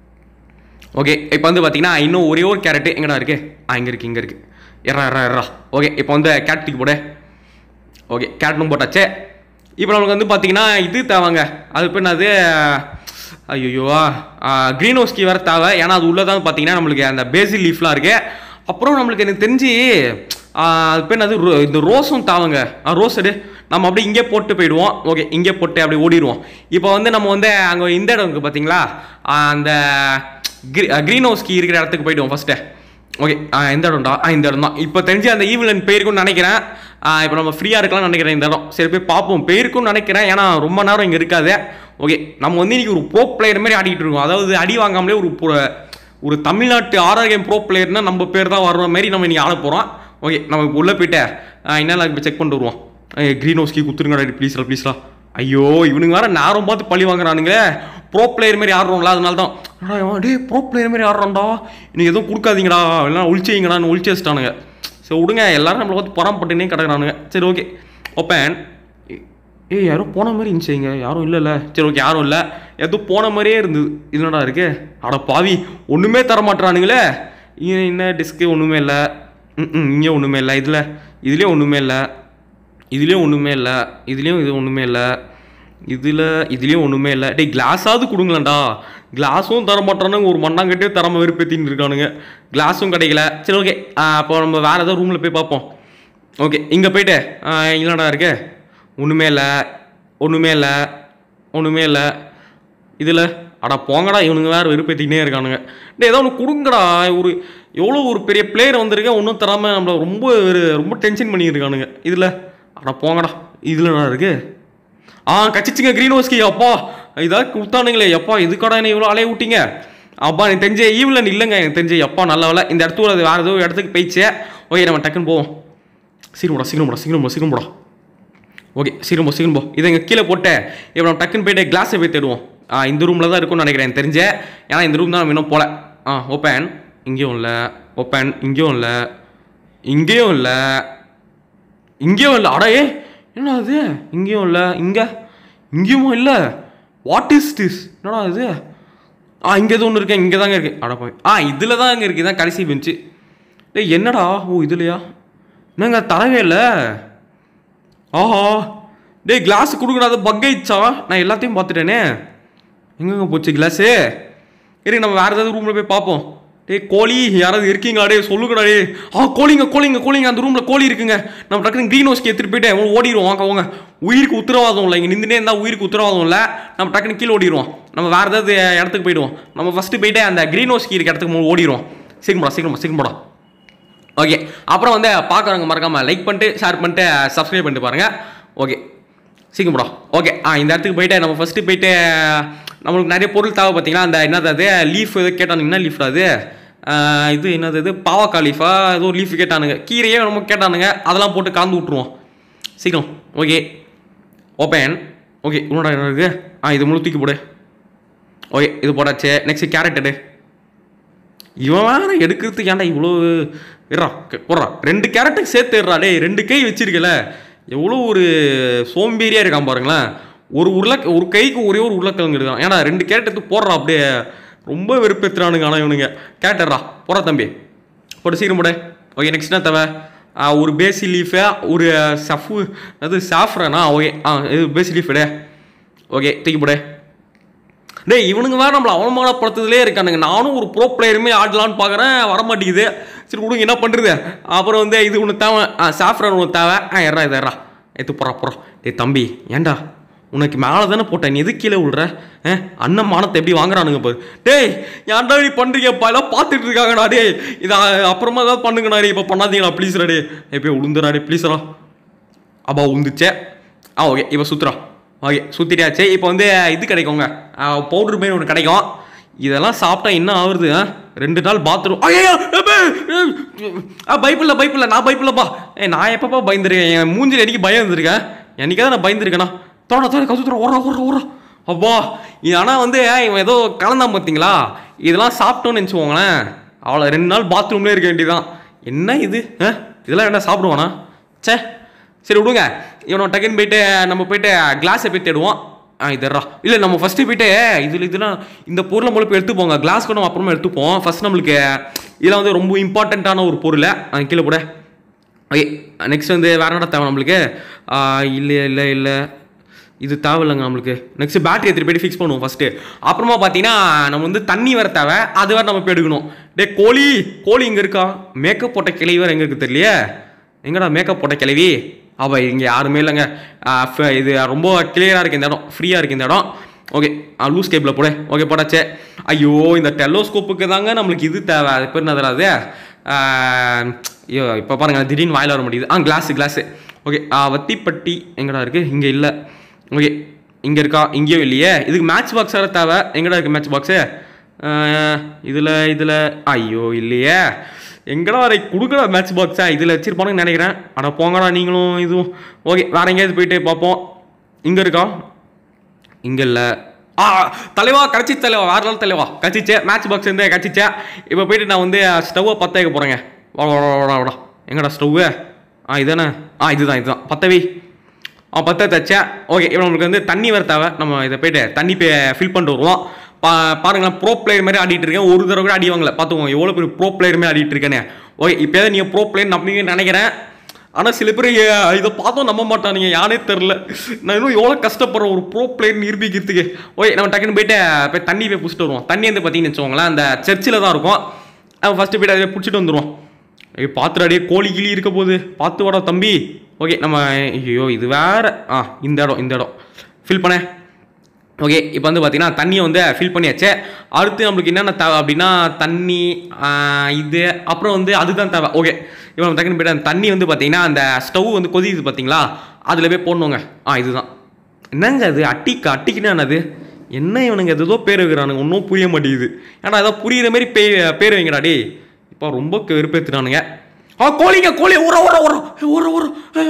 ஓகே இப்போ வந்து பார்த்தீங்கன்னா இன்னும் ஒரே ஒரு கேரட்டு எங்கடா இருக்கு ஆ இங்கே இருக்கு இங்கே இருக்கு எறா எறா எறா ஓகே இப்போ வந்து கேரட் தூக்கி போடு ஓகே கேரட்டும் போட்டாச்சே இப்போ நமக்கு வந்து பார்த்தீங்கன்னா இது தேவைங்க அது பேர் என்னது ஐயோ க்ரீன் ஹவுஸ்கி வேறு தேவை ஏன்னா அது உள்ளே தான் பார்த்தீங்கன்னா நம்மளுக்கு அந்த பேசில் லீஃப்லாம் இருக்கு அப்புறம் நம்மளுக்கு எனக்கு தெரிஞ்சு ஆ, அது பேர் என்னது ரோ- இந்த ரோஸும் தேவைங்க ரோஸ் எடு நம்ம அப்படியே இங்கே போட்டு போயிடுவோம் ஓகே இங்கே போட்டு அப்படியே ஓடிடுவோம் இப்போ வந்து நம்ம வந்து அங்கே இந்த இடம் இருக்குது பார்த்தீங்களா ஆ, அந்த க்ரீன் ஹவுஸ்கி இருக்கிற இடத்துக்கு போயிடுவோம் ஃபஸ்ட்டு ஓகே எந்த இடம்டா ஆ இந்த இடம் தான் இப்போ தெரிஞ்சு அந்த ஈவிலன் போயிருக்கும்னு நினைக்கிறேன் இப்போ நம்ம ஃப்ரீயாக இருக்கலாம்னு நினைக்கிறேன் இந்த இடம் சரி போய் பார்ப்போம் போயிருக்கும்னு நினைக்கிறேன் ஏன்னா ரொம்ப நேரம் இங்கே இருக்காது ஓகே நம்ம வந்து இன்னைக்கு ஒரு ப்ரோ பிளேயர் மாதிரி ஆடிட்டு இருக்கோம் அதாவது அடி வாங்காமலே ஒரு pro- ஒரு தமிழ்நாட்டு ஆரோக்கியம் ப்ரோ பிளேயர்னா நம்ம பேர் தான் வர்ற மாதிரி நம்ம இன்னைக்கு ஆட போகிறோம் ஓகே நம்ம இப்போ உள்ளே போயிட்டு என்னெல்லாம் இப்போ செக் பண்ணிட்டு வருவோம் க்ரீன் ஹவுஸ்க்கு குத்துருங்கடா ப்ளீஸ்ரா ப்ளீஸ்ரா ஐயோ இவனுங்க வேற நேரம் பார்த்து பழி வாங்குறானுங்களே ப்ரோ பிளேயர் மாதிரி ஆடுறோம்ல அதனால தான் அடா, இவன் டேய் ப்ரோ பிளேயர் மாதிரி ஆடுறான்டா இன்னைக்கு எதுவும் கொடுக்காதீங்கடா எல்லாம் ஒழிச்சு வைங்கடான்னு ஒழிச்சு வச்சிட்டானுங்க சரி விடுங்க எல்லாரும் நம்மளை பார்த்து புறம்பட்டுனே கிடக்குறானுங்க சரி ஓகே ஓப்பன் ஏய் யாரோ போன மாதிரி இருந்துச்சு இங்க யாரும் இல்லைல்ல சரி ஓகே யாரும் இல்லை ஏதோ போன மாதிரியே இருந்தது இது என்னடா இருக்கு அட பாவி ஒன்றுமே தர மாட்றானுங்களே இங்க என்ன டிஸ்க்கு ஒன்றுமே இல்லை ம் இங்கே ஒன்றுமே இல்லை இதில் இதுலேயும் ஒன்றுமே இல்லை இதுலேயும் ஒன்றுமே இல்லை இதுலேயும் இது ஒன்றுமே இல்லை இதில் இதுலேயும் ஒன்றுமே இல்லை டேய் கிளாஸாவது கொடுங்களேன்டா கிளாஸும் தர மாட்டானுங்க ஒரு மண்ணாங்கட்டே தரம வெறுப்பேத்தின்னு இருக்கானுங்க கிளாஸும் கிடைக்கல சரி ஓகே அப்போ நம்ம வேறு ஏதாவது ரூமில் போய் பார்ப்போம் ஓகே இங்கே போயிட்டு ஆ, இல்லைடா இருக்கு ஒன்றுமே இல்லை ஒன்றுமே இல்லை ஒன்றுமே இல்லை இதில் அட போங்கடா இவனுங்க வேறு வெறுப்பேற்றிக்கிட்டே இருக்கானுங்க டேய் ஏதோ ஒன்று கொடுங்கடா ஒரு எவ்வளோ ஒரு பெரிய பிளேயர் வந்திருக்கேன் ஒன்றும் தராமல் நம்மளை ரொம்ப ஒரு- ரொம்ப டென்ஷன் பண்ணியிருக்கானுங்க இதில் அட போங்கடா இதில் என்ன இருக்கு ஆ கச்சிச்சுங்க க்ரீன் ஹவுஸ்க்கு அப்பா இதாக கொடுத்தானுங்களே எப்பா இதுக்கடா என்ன இவ்வளோ அலைய விட்டீங்க அப்பா எனக்கு தெரிஞ்ச ஈவிலன் இல்லைங்க எனக்கு தெரிஞ்ச எப்பா நல்ல வேலை இந்த இடத்துல அது வேறு ஏதோ இடத்துக்கு போயிடுச்சு ஓகே நம்ம டக்குன்னு போவோம் சீக்கிரம் போடா சீக்கிரம் போடா சீக்கிரம் போடா சீக்கிரம் போடா ஓகே சீக்கிரம் போ சீக்கிரம் போ இதை இங்கே கீழே போட்டு இப்போ நம்ம டக்குன்னு போயிட்டு கிளாஸை போய் தேடுவோம் ஆ இந்த ரூமில் தான் இருக்கும்னு நினைக்கிறேன் எனக்கு தெரிஞ்ச ஏன்னா இந்த ரூம் தான் நம்ம இன்னும் போகல ஆ ஓப்பன் இங்கேயும் இல்லை ஓப்பன் இங்கேயும் இல்லை இங்கேயும் இல்லை இங்கேயும் இல்லை அட ஏ என்ன அது இங்கேயும் இல்லை இங்கே இங்கேயும் இல்லை வாட் இஸ் திஸ் என்னடா இது ஆ இங்கே எதுவும் ஒன்று இருக்கு இங்கே தாங்க இருக்கு அட போய் ஆ இதில் தான் இங்கே இருக்கு இதான் கடைசி பெஞ்சு டேய் என்னடா ஓ இதுலையா என்னங்க தரவே இல்லை ஆஹா டேய் கிளாஸ் கொடுக்குறாத பக்கைச்சா நான் எல்லாத்தையும் பார்த்துட்டேனே எங்கெங்க போச்சு கிளாஸு சரி நம்ம வேறு ஏதாவது ரூமில் போய் பார்ப்போம் டேய் கோழி யாராவது இருக்கீங்களா டே சொல்லுங்கடா டே ஆ கோழிங்க கோழிங்க கோழிங்க அந்த ரூமில் கோழி இருக்குங்க நம்ம டக்குனு க்ரீன் ஹவுஸ்க்கு எடுத்துகிட்டு போயிட்டு அவன் ஓடிடுவோம் வாங்க வாங்க உயிருக்கு உத்தரவாதம் இல்லை இங்கே நின்றுனே இருந்தால் உயிருக்கு உத்தரவாதம் இல்லை நம்ம டக்குனு கீழே ஓடிடுவோம் நம்ம வேறு ஏதாவது இடத்துக்கு போயிடுவோம் நம்ம ஃபஸ்ட்டு போயிட்டு அந்த க்ரீன் ஹவுஸ்க்கு இருக்க இடத்துக்கு மு- ஓடிடுவோம் சீக்கிரமாடா சீக்கிரமா சீக்கிரமாடா ஓகே அப்புறம் வந்து பார்க்குறவங்க மறக்காமல் லைக் பண்ணிட்டு ஷேர் பண்ணிட்டு சப்ஸ்கிரைப் பண்ணிட்டு பாருங்கள் ஓகே சீக்கிரம் போடா ஓகே ஆ இந்த இடத்துக்கு போயிட்டு நம்ம ஃபஸ்ட்டு போயிட்டு நம்மளுக்கு நிறைய பொருள் தேவை பார்த்தீங்கன்னா அந்த என்னது அது லீஃப் எது கேட்டானுங்க என்ன லீஃப் அது ஆ, இது என்னது இது பாவக்காய் லீஃபா ஏதோ லீஃப் கேட்டானுங்க கீரையே நம்ம கேட்டானுங்க அதெல்லாம் போட்டு கலந்து விட்ருவோம் சீக்கிரம் ஓகே ஓப்பன் ஓகே இன்னொரு என்ன இருக்குது ஆ இது முழு தூக்கி போடு ஓகே இது போட்டாச்சு நெக்ஸ்ட் கேரட் எடு இவன் வேற எடுக்கிறதுக்கு ஏன்டா இவ்வளோ இருறா போடுறா ரெண்டு கேரட்டுக்கு சேர்த்து இருறா டேய் ரெண்டு கை வச்சிருக்கல எவ்வளோ ஒரு சோம்பேறியாக இருக்கான் பாருங்களேன் ஒரு உருளை ஒரு கைக்கு ஒரே ஒரு உருளைக்கிழங்கு எடுக்கலாம் ஏன்னா ரெண்டு கேரட் எடுத்து போடுறா அப்படியே ரொம்ப வெறுப்பேத்துறானுங்க ஆனால் இவனுங்க கேட்டர்றா போடுறா தம்பி போட்டு சீக்கிரம் போடு ஓகே நெக்ஸ்ட் என்ன தேவை ஆ, ஒரு பேசி லீஃபு ஒரு சஃபு அது சாஃப்ரனா ஓகே ஆ இது பேசி லீஃப் எடு ஓகே தூக்கி போடு டேய் இவனுங்க வேற நம்மளை அவமானப்படுத்துறதுலே இருக்கானுங்க நானும் ஒரு ப்ரோ பிளேயருமே ஆடலான்னு பார்க்குறேன் வர மாட்டேங்குது சரி கொடுங்க என்ன பண்ணுறது அப்புறம் வந்து இது ஒன்று தேவை ஆ சாஃப்ரன் ஒன்று தேவை ஆ எறா இது எறா எடுத்து போகிறா போகிறா டேய் தம்பி ஏன்டா உனக்கு மேலே தானே போட்டேன் நீ எது கீழே விழுற ஆ அண்ணன் மானத்தை எப்படி வாங்குறானுங்க பாரு டேய் ஏன்டா நீ பண்ணுறீங்கப்பா எல்லாம் பார்த்துட்டு இருக்காங்கடா டேய் இதை அப்புறமா ஏதாவது பண்ணுங்கடா டேய் இப்போ பண்ணாதீங்களா ப்ளீஸ்ரா டே எப்போ உளுந்துடா டே ப்ளீஸ்ரா அப்பா உந்துச்சே ஆ ஓகே இப்போ சுற்றுறா ஓகே சுற்றிட்டாச்சு இப்போ வந்து இது கிடைக்குங்க பவுடர் மாரி ஒன்று கிடைக்கும் இதெல்லாம் சாப்பிட்டா என்ன ஆகுறது ஆ? ரெண்டு நாள் பாத்ரூம் ஐயோ ஆ பைப்பில் பைப்பில் நான் பைப்பில்லப்பா ஏ நான் எப்பப்பா பயந்துருக்கேன் என் மூஞ்சில் எனக்கு பயம் இருந்திருக்கேன் என்னைக்காவது நான் பயந்துருக்கேனா தோட தோட கவுத்துறோம் ஓரா ஓரா ஓரா அப்பா இது ஆனால் வந்து இவன் ஏதோ கலந்தான் பார்த்தீங்களா இதெல்லாம் சாப்பிட்டோன்னு நினச்சிக்கோங்களேன் அவ்வளோ ரெண்டு நாள் பாத்ரூம்லேயே இருக்க வேண்டியதான் என்ன இது ஆ இதெல்லாம் என்ன சாப்பிடுவானா ச்சே சரி விடுங்க இவனை டக்குன்னு போயிட்டு நம்ம போயிட்டு கிளாஸை போய் தேடுவோம் ஆ இதரா இல்லை நம்ம ஃபஸ்ட்டு போயிட்டு இதில் இதெல்லாம் இந்த பொருளை முதல்ல போய் எடுத்துப்போங்க கிளாஸ் கூட நம்ம அப்புறமா எடுத்துப்போம் ஃபஸ்ட் நம்மளுக்கு இதெல்லாம் வந்து ரொம்ப இம்பார்ட்டண்ட்டான ஒரு பொருள் ஆ, கீழே போட ஓகே நெக்ஸ்ட் வந்து வேற என்ன தேவை நம்மளுக்கு ஆ, இல்லை இல்லை இல்லை இது தேவையில்லைங்க நம்மளுக்கு நெக்ஸ்ட் பேட்டரி எடுத்துகிட்டு போயிட்டு ஃபிக்ஸ் பண்ணுவோம் ஃபஸ்ட்டு அப்புறமா பார்த்தீங்கன்னா நம்ம வந்து தண்ணி வேறு தேவை அது வேறு நம்ம போய் எடுக்கணும் டே கோழி கோழி இங்கே இருக்கா மேக்கப் போட்ட கிளவி வேறு எங்கே இருக்குது தெரியலையே எங்கடா மேக்கப் போட்ட கிளவி அவள் இங்கே யாருமே இல்லைங்க ஆ, ஃப- இது ரொம்ப கிளியராக இருக்குது இந்த இடம் ஃப்ரீயாக இருக்குது இந்த இடம் ஓகே லூஸ் கேப்பில் போடு ஓகே போடாச்சே ஐயோ இந்த டெலோஸ்கோப்புக்கு தாங்க நம்மளுக்கு இது தேவை அது பேர் என்னது அது ஆ, ஐயோ இப்போ பாருங்க திடீர்னு வாயில் வர முடியுது ஆ கிளாஸு கிளாஸு ஓகே வத்திப்பட்டி எங்கடா இருக்குது இங்கே இல்லை ஓகே இங்கே இருக்கா இங்கேயும் இல்லையே இதுக்கு மேட்ச் பாக்ஸ் வேறு தேவை எங்கடா இருக்குது மேட்ச் பாக்ஸு இதில் இதில் ஐயோ இல்லையே எங்கடா வரை கொடுக்கடா மேட்ச் பாக்ஸா இதில் வச்சிருப்பானுன்னு நினைக்கிறேன் அட போங்கடா நீங்களும் இதுவும் ஓகே வேற எங்கேயாவது போயிட்டு பார்ப்போம் இங்கே இருக்கா இங்கே இல்லை ஆ தலைவா கடிச்சி தலைவா வேற நாள் தலைவா கச்சிச்சே மேட்ச் பாக்ஸ் இருந்து கச்சிச்சே இப்போ போயிட்டு நான் வந்து ஸ்டவ்வை பற்ற வைக்க போகிறேங்க வாடா வாடா வாடா வாடா எங்கடா ஸ்டவ்வு ஆ இதானே ஆ இதுதான் இதுதான் பத்தவி ஆ பத்த தச்சேன் ஓகே இப்போ நம்மளுக்கு வந்து தண்ணி வேறு தேவை நம்ம இதை போயிட்டு தண்ணி பே ஃபில் பண்ணிட்டு வருவோம் பா பாருங்களேன் ப்ரோ பிளேயர் மாதிரி ஆடிட்டு இருக்கேன் ஒரு தடவை கூட அடி வாங்கல பார்த்துக்கோங்க எவ்வளோ பெரிய ப்ரோ பிளேயர் மாதிரி ஆடிட்டு இருக்கேனே ஓகே இப்போ நீங்கள் ப்ரோ பிளேயர் நம்பிங்கன்னு நினைக்கிறேன் ஆனால் சில பேர் ஏ- இதை பார்த்தோம் நம்ப மாட்டானுங்க யானே தெரில நான் இன்னும் எவ்வளோ கஷ்டப்படுறேன் ஒரு ப்ரோ பிளேயர் நிரூபிக்கிறதுக்கு ஓகே நம்ம டக்குன்னு போயிட்டு போய் தண்ணி போய் பிடிச்சிட்டு வருவோம் தண்ணி வந்து பார்த்தீங்கன்னு வச்சுக்கோங்களேன் அந்த சர்ச்சில் தான் இருக்கும் அவன் ஃபஸ்ட்டு போயிட்டு அதை பிடிச்சிட்டு வந்துடுவோம் ஐயோ பாத்துறாடே கோழி கிளி இருக்க போகுது பார்த்து வாடா தம்பி ஓகே நம்ம ஐயோ இது வேற ஆ இந்த இடம் இந்த இடம் ஃபில் பண்ண ஓகே இப்போ வந்து பார்த்தீங்கன்னா தண்ணியை வந்து ஃபில் பண்ணியாச்சு அடுத்து நம்மளுக்கு என்னென்ன தேவை அப்படின்னா தண்ணி ஆ, இது அப்புறம் வந்து அதுதான் தேவை ஓகே இப்போ நம்ம டக்குன்னு போய்ட்டு அந்த தண்ணி வந்து பார்த்தீங்கன்னா அந்த ஸ்டவ் வந்து கொதிக்குது பார்த்தீங்களா அதில் போய் போடணுங்க ஆ இதுதான் என்னங்க அது அட்டிக்கு அட்டிக்குன்னா என்னது என்ன இவனுங்க ஏதோ பேர் வைக்கிறானுங்க ஒன்றும் புரிய மாட்டேங்குது ஏன்னா ஏதோ புரியுற மாதிரி பே பேர் வைங்கடா டேய் இப்போ ரொம்ப வெறுப்பேத்துறானுங்க ஆ கோழிங்க கோழி ஊற ஊற ஊற ஊற ஊற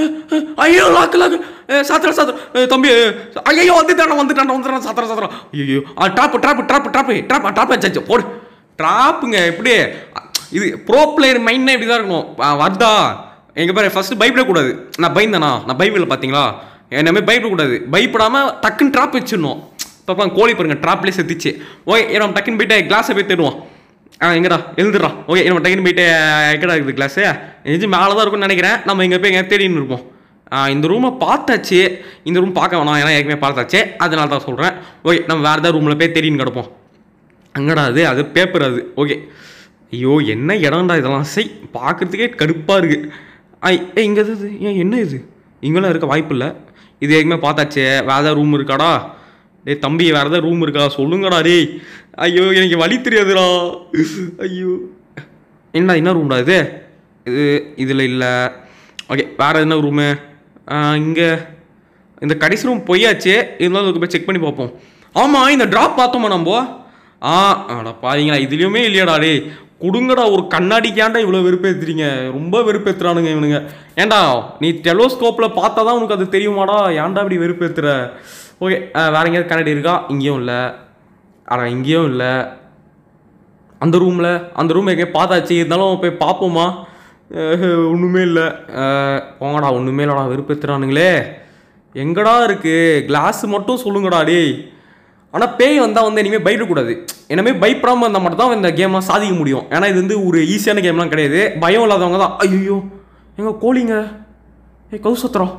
ஐயோ லாக்கு லாக்கு சாத்திர சாத்திர தம்பி ஐயோ வந்துட்டான் வந்துட்டான் வந்துட்டான் சாத்திர சாத்திர ஐயோ ஆ drop drop drop drop drop drop வச்சாச்சு போடு ட்ராப்புங்க எப்படி இது ப்ரோ பிளேயர் மைண்ட்னா இப்படி தான் இருக்கணும் ஆ, வருதா எங்க பேர் ஃபர்ஸ்ட் பயப்படக்கூடாது நான் பயந்தேனா நான் பைபிளில் பார்த்தீங்களா என்னமே பயப்படக்கூடாது பயப்படாமல் டக்குன்னு ட்ராப் வச்சிடணும் இப்போ கோழி பாருங்க ட்ராப்லேயே செத்துச்சு ஓகே நம்ம டக்குன்னு போயிட்டு கிளாஸை போய் தேடுவோம் ஆ எங்கடா எழுதுறா ஓகே நம்ம டக்குன்னு போயிட்டு எங்கடா இருக்குது கிளாஸு இது மேலே தான் இருக்கும்னு நினைக்கிறேன் நம்ம இங்கே போய் எங்கே தேடின்னு இருப்போம் ஆ, இந்த ரூமை பார்த்தாச்சு இந்த ரூம் பார்க்க வேணாம் ஏன்னா ஏற்கனவே பார்த்தாச்சு அதனால தான் சொல்கிறேன் ஓகே நம்ம வேறு ஏதாவது ரூமில் போய் தேடின்னு கிடப்போம் அங்கடா அது அது பேப்பர் அது ஓகே ஐயோ என்ன இடம்டா இதெல்லாம் சை பார்க்குறதுக்கே கடுப்பாக இருக்கு ஐ ஏ இங்கே இது ஏன் என்ன இது இங்கெல்லாம் இருக்க வாய்ப்பு இல்லை இது ஏற்கனவே பார்த்தாச்சே வேறு ஏதாவது ரூம் இருக்காடா டேய் தம்பி வேறு ஏதாவது ரூம் இருக்கா சொல்லுங்கடா டேய் ஐயோ எனக்கு வழி தெரியாதுடா ஐயோ என்ன என்ன ரூம்டா இது இது இதில் இல்லை ஓகே வேறு என்ன ரூமு இங்கே இந்த கடைசி ரூம் பொய்யாச்சு இருந்தாலும் அதுக்கு போய் செக் பண்ணி பார்ப்போம் ஆமாம் இந்த ட்ராப் பார்த்தோமா நம்ம ஆ அட பாருங்களா இதுலேயுமே இல்லையாடா டேய் கொடுங்கடா ஒரு கண்ணாடிக்காண்டா இவ்வளோ வெறுப்பேத்துறீங்க ரொம்ப வெறுப்பேத்துறானுங்க இவனுங்க ஏன்டா நீ டெலோஸ்கோப்பில் பார்த்தா தான் உனக்கு அது தெரியுமாடா ஏன்டா இப்படி வெறுப்பேத்துற ஓகே வேற எங்கேயாவது கண்ணாடி இருக்கா இங்கேயும் இல்லை ஆனால் இங்கேயும் இல்லை அந்த ரூமில் அந்த ரூம் எங்கேயும் பார்த்தாச்சு இருந்தாலும் போய் பார்ப்போமா அஹ், ஒண்ணுமே இல்லை அஹ், போங்கடா ஒன்றுமே இல்லைடா வெறுப்பேத்துறானுங்களே எங்கடா இருக்கு கிளாஸ் மட்டும் சொல்லுங்கடா டேய் ஆனால் பேய் வந்தால் வந்து இனிமேல் பயப்படக்கூடாது இனிமே பயப்படாமல் இருந்தால் மட்டும் தான் இந்த கேம்லாம் சாதிக்க முடியும் ஏன்னா இது வந்து ஒரு ஈஸியான கேம்லாம் கிடையாது பயம் இல்லாதவங்க தான் ஐயோ எங்க கோழிங்க ஏ கவு சத்திரம்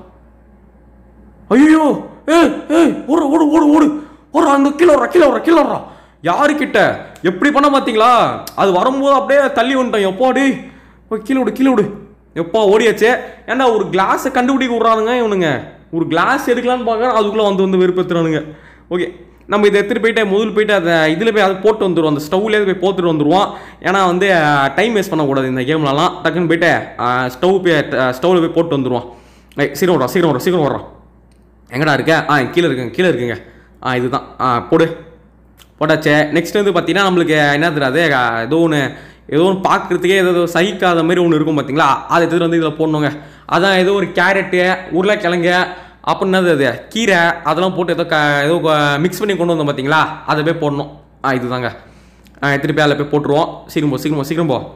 ஐயோ ஏ ஏ ஓடு ஓடு ஓடு ஓடு ஓடுறா அந்த கீழே வர்றா கீழே வர்றா கீழே வர்றா யாருக்கிட்ட எப்படி பண்ண பார்த்தீங்களா அது வரும்போது அப்படியே தள்ளி வந்துட்டோம் எப்போ டேய் போய் கீழே விடு கீழே விடு எப்போ ஓடியாச்சே ஏன்னா ஒரு கிளாஸை கண்டுபிடிக்க விட்றானுங்க இவனுங்க ஒரு கிளாஸ் எடுக்கலான்னு பார்க்குறேன் அதுக்குள்ளே வந்து வந்து வெறுப்பேற்றுறானுங்க ஓகே நம்ம இதை எடுத்துகிட்டு போயிட்டு முதல் போயிட்டு அதை இதில் போய் அதை போட்டு வந்துடுவோம் அந்த ஸ்டவ்லேயே போய் போட்டுட்டு வந்துடுவோம் ஏன்னா வந்து டைம் வேஸ்ட் பண்ணக்கூடாது இந்த கேம்லலாம் டக்குன்னு போயிட்டு ஸ்டவ் போய் ஸ்டவ்வில் போய் போட்டு வந்துடுவோம் ஏய், சீக்கிரம் வர்றோம் சீக்கிரம் வர்றோம் சீக்கிரம் வர்றோம் எங்கடா இருக்க ஆ கீழே இருக்குங்க கீழே இருக்குங்க ஆ இதுதான் ஆ போடு போட்டாச்சே நெக்ஸ்ட் வந்து பார்த்தீங்கன்னா நம்மளுக்கு என்ன தெரியாது அஹ், ஏதோ ஒன்று ஏதோ ஒன்று பார்க்குறதுக்கே ஏதோ சகிக்காத மாதிரி ஒன்று இருக்கும் பார்த்தீங்களா அதை எடுத்துகிட்டு வந்து இதில் போடணுங்க அதான் ஏதோ ஒரு கேரட்டு உருளைக்கிழங்கு அப்புறம் என்னது அது கீரை அதெல்லாம் போட்டு ஏதோ க ஏதோ மிக்ஸ் பண்ணி கொண்டு வந்தோம் பார்த்தீங்களா அதை போய் போடணும் ஆ இதுதாங்க ஆ எடுத்துகிட்டு போய் அதில் போய் போட்டுருவோம் சீக்கிரம் போ சீக்கிரம் போ சீக்கிரம் போ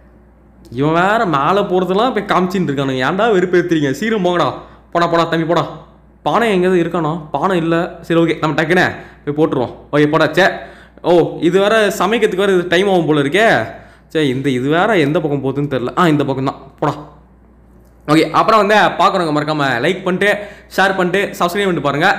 இவன் வேற மேலே போகிறதெல்லாம் போய் காமிச்சின்னு இருக்கானுங்க ஏன்டா வெறுப்பேத்துறீங்க சீக்கிரம் போங்கடா போடா போடா தம்பி போடா பானை எங்கேயாவது இருக்கானோ பானை இல்லை சரி ஓகே நம்ம டக்குனே போய் போட்டுருவோம் ஓகே போடா சே ஓ இது வேற சமைக்கிறதுக்கு வேற இது டைம் ஆகும் போல இருக்கே சரி இந்த இது வேற எந்த பக்கம் போகுதுன்னு தெரில ஆ இந்த பக்கம் தான் போடா ஓகே அப்புறம் வந்து பார்க்குறவங்க மறக்காம லைக் பண்ணிட்டு ஷேர் பண்ணிட்டு சப்ஸ்கிரைப் பண்ணிட்டு பாருங்க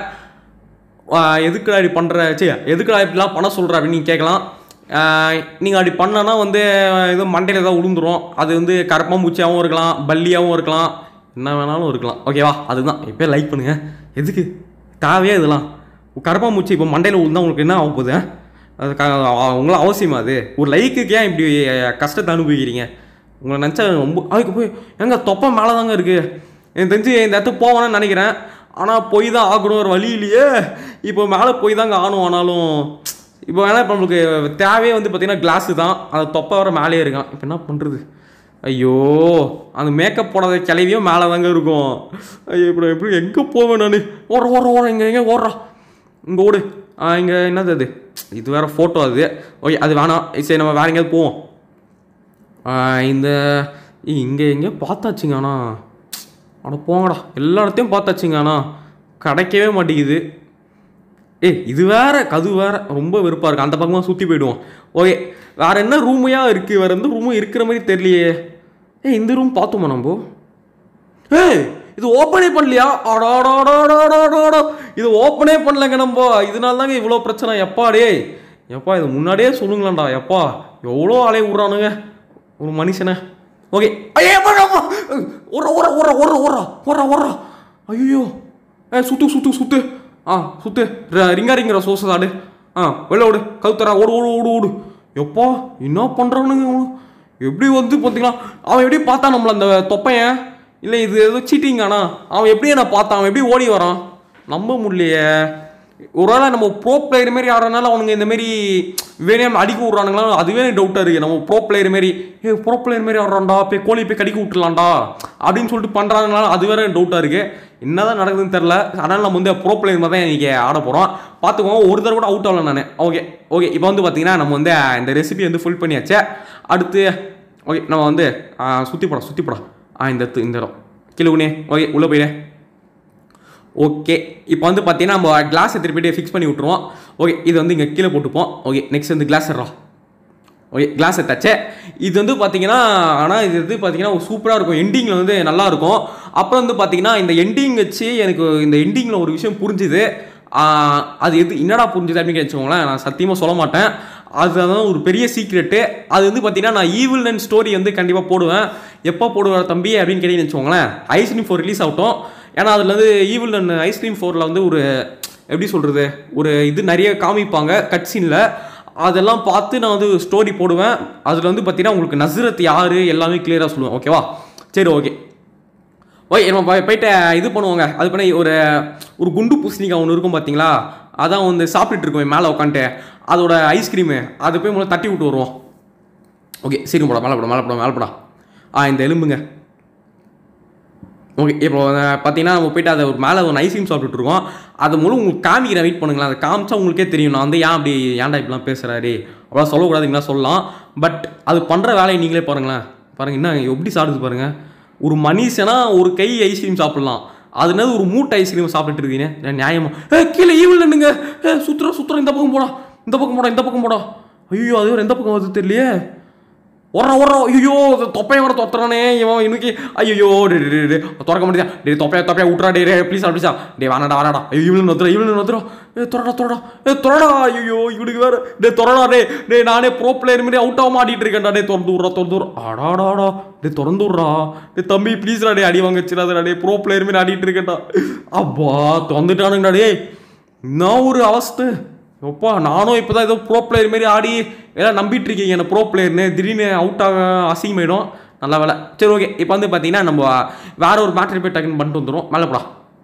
ஆஹ் எதுக்குடா இப்படி பண்ணுற சரி எதுக்குடா இப்படிலாம் பண்ண சொல்கிற அப்படின்னு நீங்கள் கேட்கலாம் நீங்கள் அப்படி பண்ணனா வந்து ஏதோ மண்டையில் ஏதோ விழுந்துரும் அது வந்து கரப்பாம்பூச்சியாகவும் இருக்கலாம் பல்லியாகவும் இருக்கலாம் என்ன வேணாலும் இருக்கலாம் ஓகேவா அதுதான் இப்போ லைக் பண்ணுங்க எதுக்கு தேவையா இதெல்லாம் கரப்பாம்பூச்சி இப்போ மண்டையில் விழுந்தா உங்களுக்கு என்ன ஆக போகுது ஆ? அது க உங்களாம் அவசியமா அது ஒரு லைக்குக்கு ஏன் இப்படி கஷ்டத்தை அனுபவிக்கிறீங்க உங்களை நினச்சா ரொம்ப அதுக்கு போய் எங்க தொப்பை மேலே தாங்க இருக்குது எனக்கு தெரிஞ்சு இந்த இடத்துக்கு போவேன்னு நினைக்கிறேன் ஆனால் போய் தான் ஆகணும் ஒரு வழி இல்லையே இப்போ மேலே போய் தாங்க ஆகணும் ஆனாலும் இப்போ வேணா இப்போ நம்மளுக்கு தேவையே வந்து பார்த்தீங்கன்னா கிளாஸு தான் அந்த தொப்பை வர மேலேயே இருக்கான் இப்போ என்ன பண்ணுறது ஐயோ அந்த மேக்கப் போடாத கிளவியும் மேலே தாங்க இருக்கும் ஐயோ இப்போ நான் எப்படி எங்கே போவேன் நான் ஓடுற ஓடுற ஓடுற இங்கே எங்கே ஓடுறா இங்கே ஓடு ஆ இங்கே என்னது அது இது வேற ஃபோட்டோ அது ஓகே அது வேணாம் சரி நம்ம வேற எங்கேயாவது போவோம் ஆ, இந்த இங்கே எங்கேயோ பார்த்தாச்சுங்க அண்ணா அட போங்கடா எல்லா இடத்தையும் பார்த்தாச்சுங்க அண்ணா கிடைக்கவே மாட்டேங்குது ஏய் இது வேற கது வேற ரொம்ப வெறுப்பாக இருக்கு அந்த பக்கமாக சுற்றி போயிடுவோம் ஓகே வேற என்ன ரூமையா இருக்கு வேற எந்த ரூமும் இருக்கிற மாதிரி தெரியலையே ஏய் இந்த ரூம் பார்த்தோமா நம்ம ஏய் இது ஓப்பனே பண்ணலையா அடாடாடாடாடாடா இது ஓப்பனே பண்ணலங்க நம்ம இதனால தாங்க இவ்வளோ பிரச்சனை எப்பா டேய் எப்பா இது முன்னாடியே சொல்லுங்களாண்டா எப்பா எவ்வளோ அலைய விட்றானுங்க ஒரு மனுஷனை ஓகே ஐயோ ஓர ஓர ஓர ஓர ஓர ஓர ஓர ஐயோ ஏ சுத்து சுத்து சுத்து ஆ சுத்து ர- ரிங்கா ரிங்கிற சோசதாடு ஆ வெளில ஓடு கவுத்தரா ஓடு ஓடு ஓடு ஓடு எப்பா என்ன பண்ணுறானுங்க இவனு? எப்படி வந்து பார்த்தீங்களா அவன் எப்படி பார்த்தான் நம்மள அந்த தொப்பையன் இல்லை இது ஏதோ சீட்டிங் ஆனா அவன் எப்படி நான் பார்த்தான் அவன் எப்படி ஓடி வரான் நம்ப முடியலையே ஒருவேளை நம்ம ப்ரோ பிளேயர் மாரி ஆடுறதுனால அவனுங்க இந்த மாரி வேணும் அடிக்க விட்றானுங்களா அதுவே டவுட்டாக இருக்குது நம்ம ப்ரோ பிளேயர் மாரி ஏ ப்ரோ பிளேயர் மாரி ஆடுறான்டா போய் கோழி போய் கடிக்க விட்டுலாம்டா அப்படின்னு சொல்லிட்டு பண்ணுறாங்கனால அது வேற டவுட்டாக இருக்குது என்னதான் நடக்குதுன்னு தெரில அதனால் நம்ம வந்து ப்ரோ பிளேயர் மாதிரி தான் இன்றைக்கி ஆட போகிறோம் பார்த்துக்கோங்க ஒரு தடவை கூட அவுட் ஆகல நான் ஓகே ஓகே இப்போ வந்து பார்த்தீங்கன்னா நம்ம வந்து இந்த ரெசிபி வந்து ஃபுல் பண்ணியாச்சு அடுத்து ஓகே நம்ம வந்து சுற்றி போடா சுற்றி போடா ஆ இந்த இடத்து- இந்த இடம் கீழே உனே ஓகே உள்ளே போயிடு ஓகே இப்போ வந்து பார்த்தீங்கன்னா நம்ம கிளாஸை திருப்பிட்டு ஃபிக்ஸ் பண்ணி விட்ருவோம் ஓகே இது வந்து இங்கே கீழே போட்டுப்போம் ஓகே நெக்ஸ்ட் வந்து கிளாஸ் எடுறோம் ஓகே கிளாஸை தச்சே இது வந்து பார்த்தீங்கன்னா ஆனால் இது வந்து பார்த்தீங்கன்னா சூப்பராக இருக்கும் எண்டிங்கில் வந்து நல்லா இருக்கும் அப்புறம் வந்து பார்த்தீங்கன்னா இந்த எண்டிங் வச்சு எனக்கு இந்த எண்டிங்கில் ஒரு விஷயம் புரிஞ்சுது ஆஹ் அது எது என்னடா புரிஞ்சுது அப்படின்னு வச்சுக்கோங்களேன் நான் சத்தியமாக சொல்ல மாட்டேன் அதுதான் ஒரு பெரிய சீக்ரெட்டு அது வந்து பார்த்தீங்கன்னா நான் ஈவில் அண்ட் ஸ்டோரி வந்து கண்டிப்பாக போடுவேன் எப்போ போடுவேன் தம்பி அப்படின்னு கேட்டீங்கன்னு வச்சுக்கோங்களேன் ஐஸ்கிரீம் ஃபோர் ரிலீஸ் ஆகட்டும் ஏன்னா அதில் வந்து ஈவில் அண்ட் ஐஸ்கிரீம் ஃபோரில் வந்து ஒரு எப்படி சொல்கிறது ஒரு இது நிறைய காமிப்பாங்க கட் சீனில் அதெல்லாம் பார்த்து நான் வந்து ஸ்டோரி போடுவேன் அதில் வந்து பார்த்தீங்கன்னா உங்களுக்கு நஸ்ரத் யார் எல்லாமே கிளியராக சொல்லுவேன் ஓகேவா சரி ஓகே ஓய் நம்ம போய் போயிட்டு இது பண்ணுவாங்க அது பண்ணி ஒரு ஒரு குண்டு பூசணிக்காய் ஒன்று இருக்கும் பார்த்தீங்களா அதான் வந்து சாப்பிட்டுட்டு இருக்கோம் மேலே உட்காந்துட்டு அதோட ஐஸ்கிரீமு அது போய் முதல்ல தட்டி விட்டு வருவோம் ஓகே சரி போடா மேலே போடா மேலே போடா மேலே போடா ஆ இந்த எலும்புங்க ஓகே இப்போ பார்த்தீங்கன்னா நம்ம போயிட்டு அதை ஒரு மேலே ஒரு ஐஸ்கிரீம் சாப்பிட்டுட்டு இருக்கோம் அது முழு உங்களுக்கு காமிக்கிறேன் வெயிட் பண்ணுங்களேன் அதை காமிச்சா உங்களுக்கே தெரியும் நான் வந்து ஏன் அப்படி ஏன்டா இப்படிலாம் பேசுகிறாரு அவ்வளோ சொல்லக்கூடாதுங்களா சொல்லலாம் பட் அது பண்ணுற வேலையை நீங்களே பாருங்களேன் பாருங்க என்ன எப்படி சாப்பிடுது பாருங்க ஒரு மனுஷனா ஒரு கை ஐஸ்கிரீம் சாப்பிடலாம் அது என்னது ஒரு மூட்டை ஐஸ்கிரீம் சாப்பிட்டுட்டு இருக்கீங்க நான் நியாயமா ஏ கீழே ஈவில் நின்னுங்க ஏ சுத்துற சுத்துற இந்த பக்கம் போடா இந்த பக்கம் போடா இந்த பக்கம் போடா ஐயோ அது ஒரு எந்த பக்கம் வருது தெரியலையே ஒர்றா ஒர்றா ஐயோ தொப்பையை வர தொத்துறானே இவன் இன்னைக்கு ஐயோ டே டே, டே, டே திறக்க முடியா டே தொப்பையா தொப்பையா விட்றா டே டே ப்ளீஸ் ப்ளீஸா டே வாடா வாடா ஐயோ இவ்வளோ நொத்துறா இவ்வளோ நொத்துறா ஏ தொடடா தொடடா ஏ தொடடா ஐயோ இவனுக்கு வேற டே தொடடா டே டே நானே ப்ரோ பிளேயர் மாதிரி அவுட் ஆக மாட்டிட்டு இருக்கேன்டா டே திறந்து விட்றா திறந்து விட்றா ஆடாடாடா டே திறந்து விட்றா டே தம்பி ப்ளீஸ்டா டே அடி வாங்க வச்சிடாதடா டே ப்ரோ பிளேயர் மாதிரி ஆடிட்டு இருக்கேன்டா அப்பா திறந்துட்டானுங்கடா டே என்ன ஒரு அவஸ்தை எப்பா நானும் இப்போ தான் ஏதோ ப்ரோ பிளேயர் மாரி ஆடி எல்லாம் நம்பிட்டு இருக்கீங்க என்ன ப்ரோ பிளேயர்னு திடீர்னு அவுட் ஆக அசிங்கமாயிடும் நல்ல வேலை சரி ஓகே இப்போ வந்து பார்த்தீங்கன்னா நம்ம வேற ஒரு மேட்ரு போய் டக்குன்னு பண்ணிட்டு வந்துடும் மேலே போடா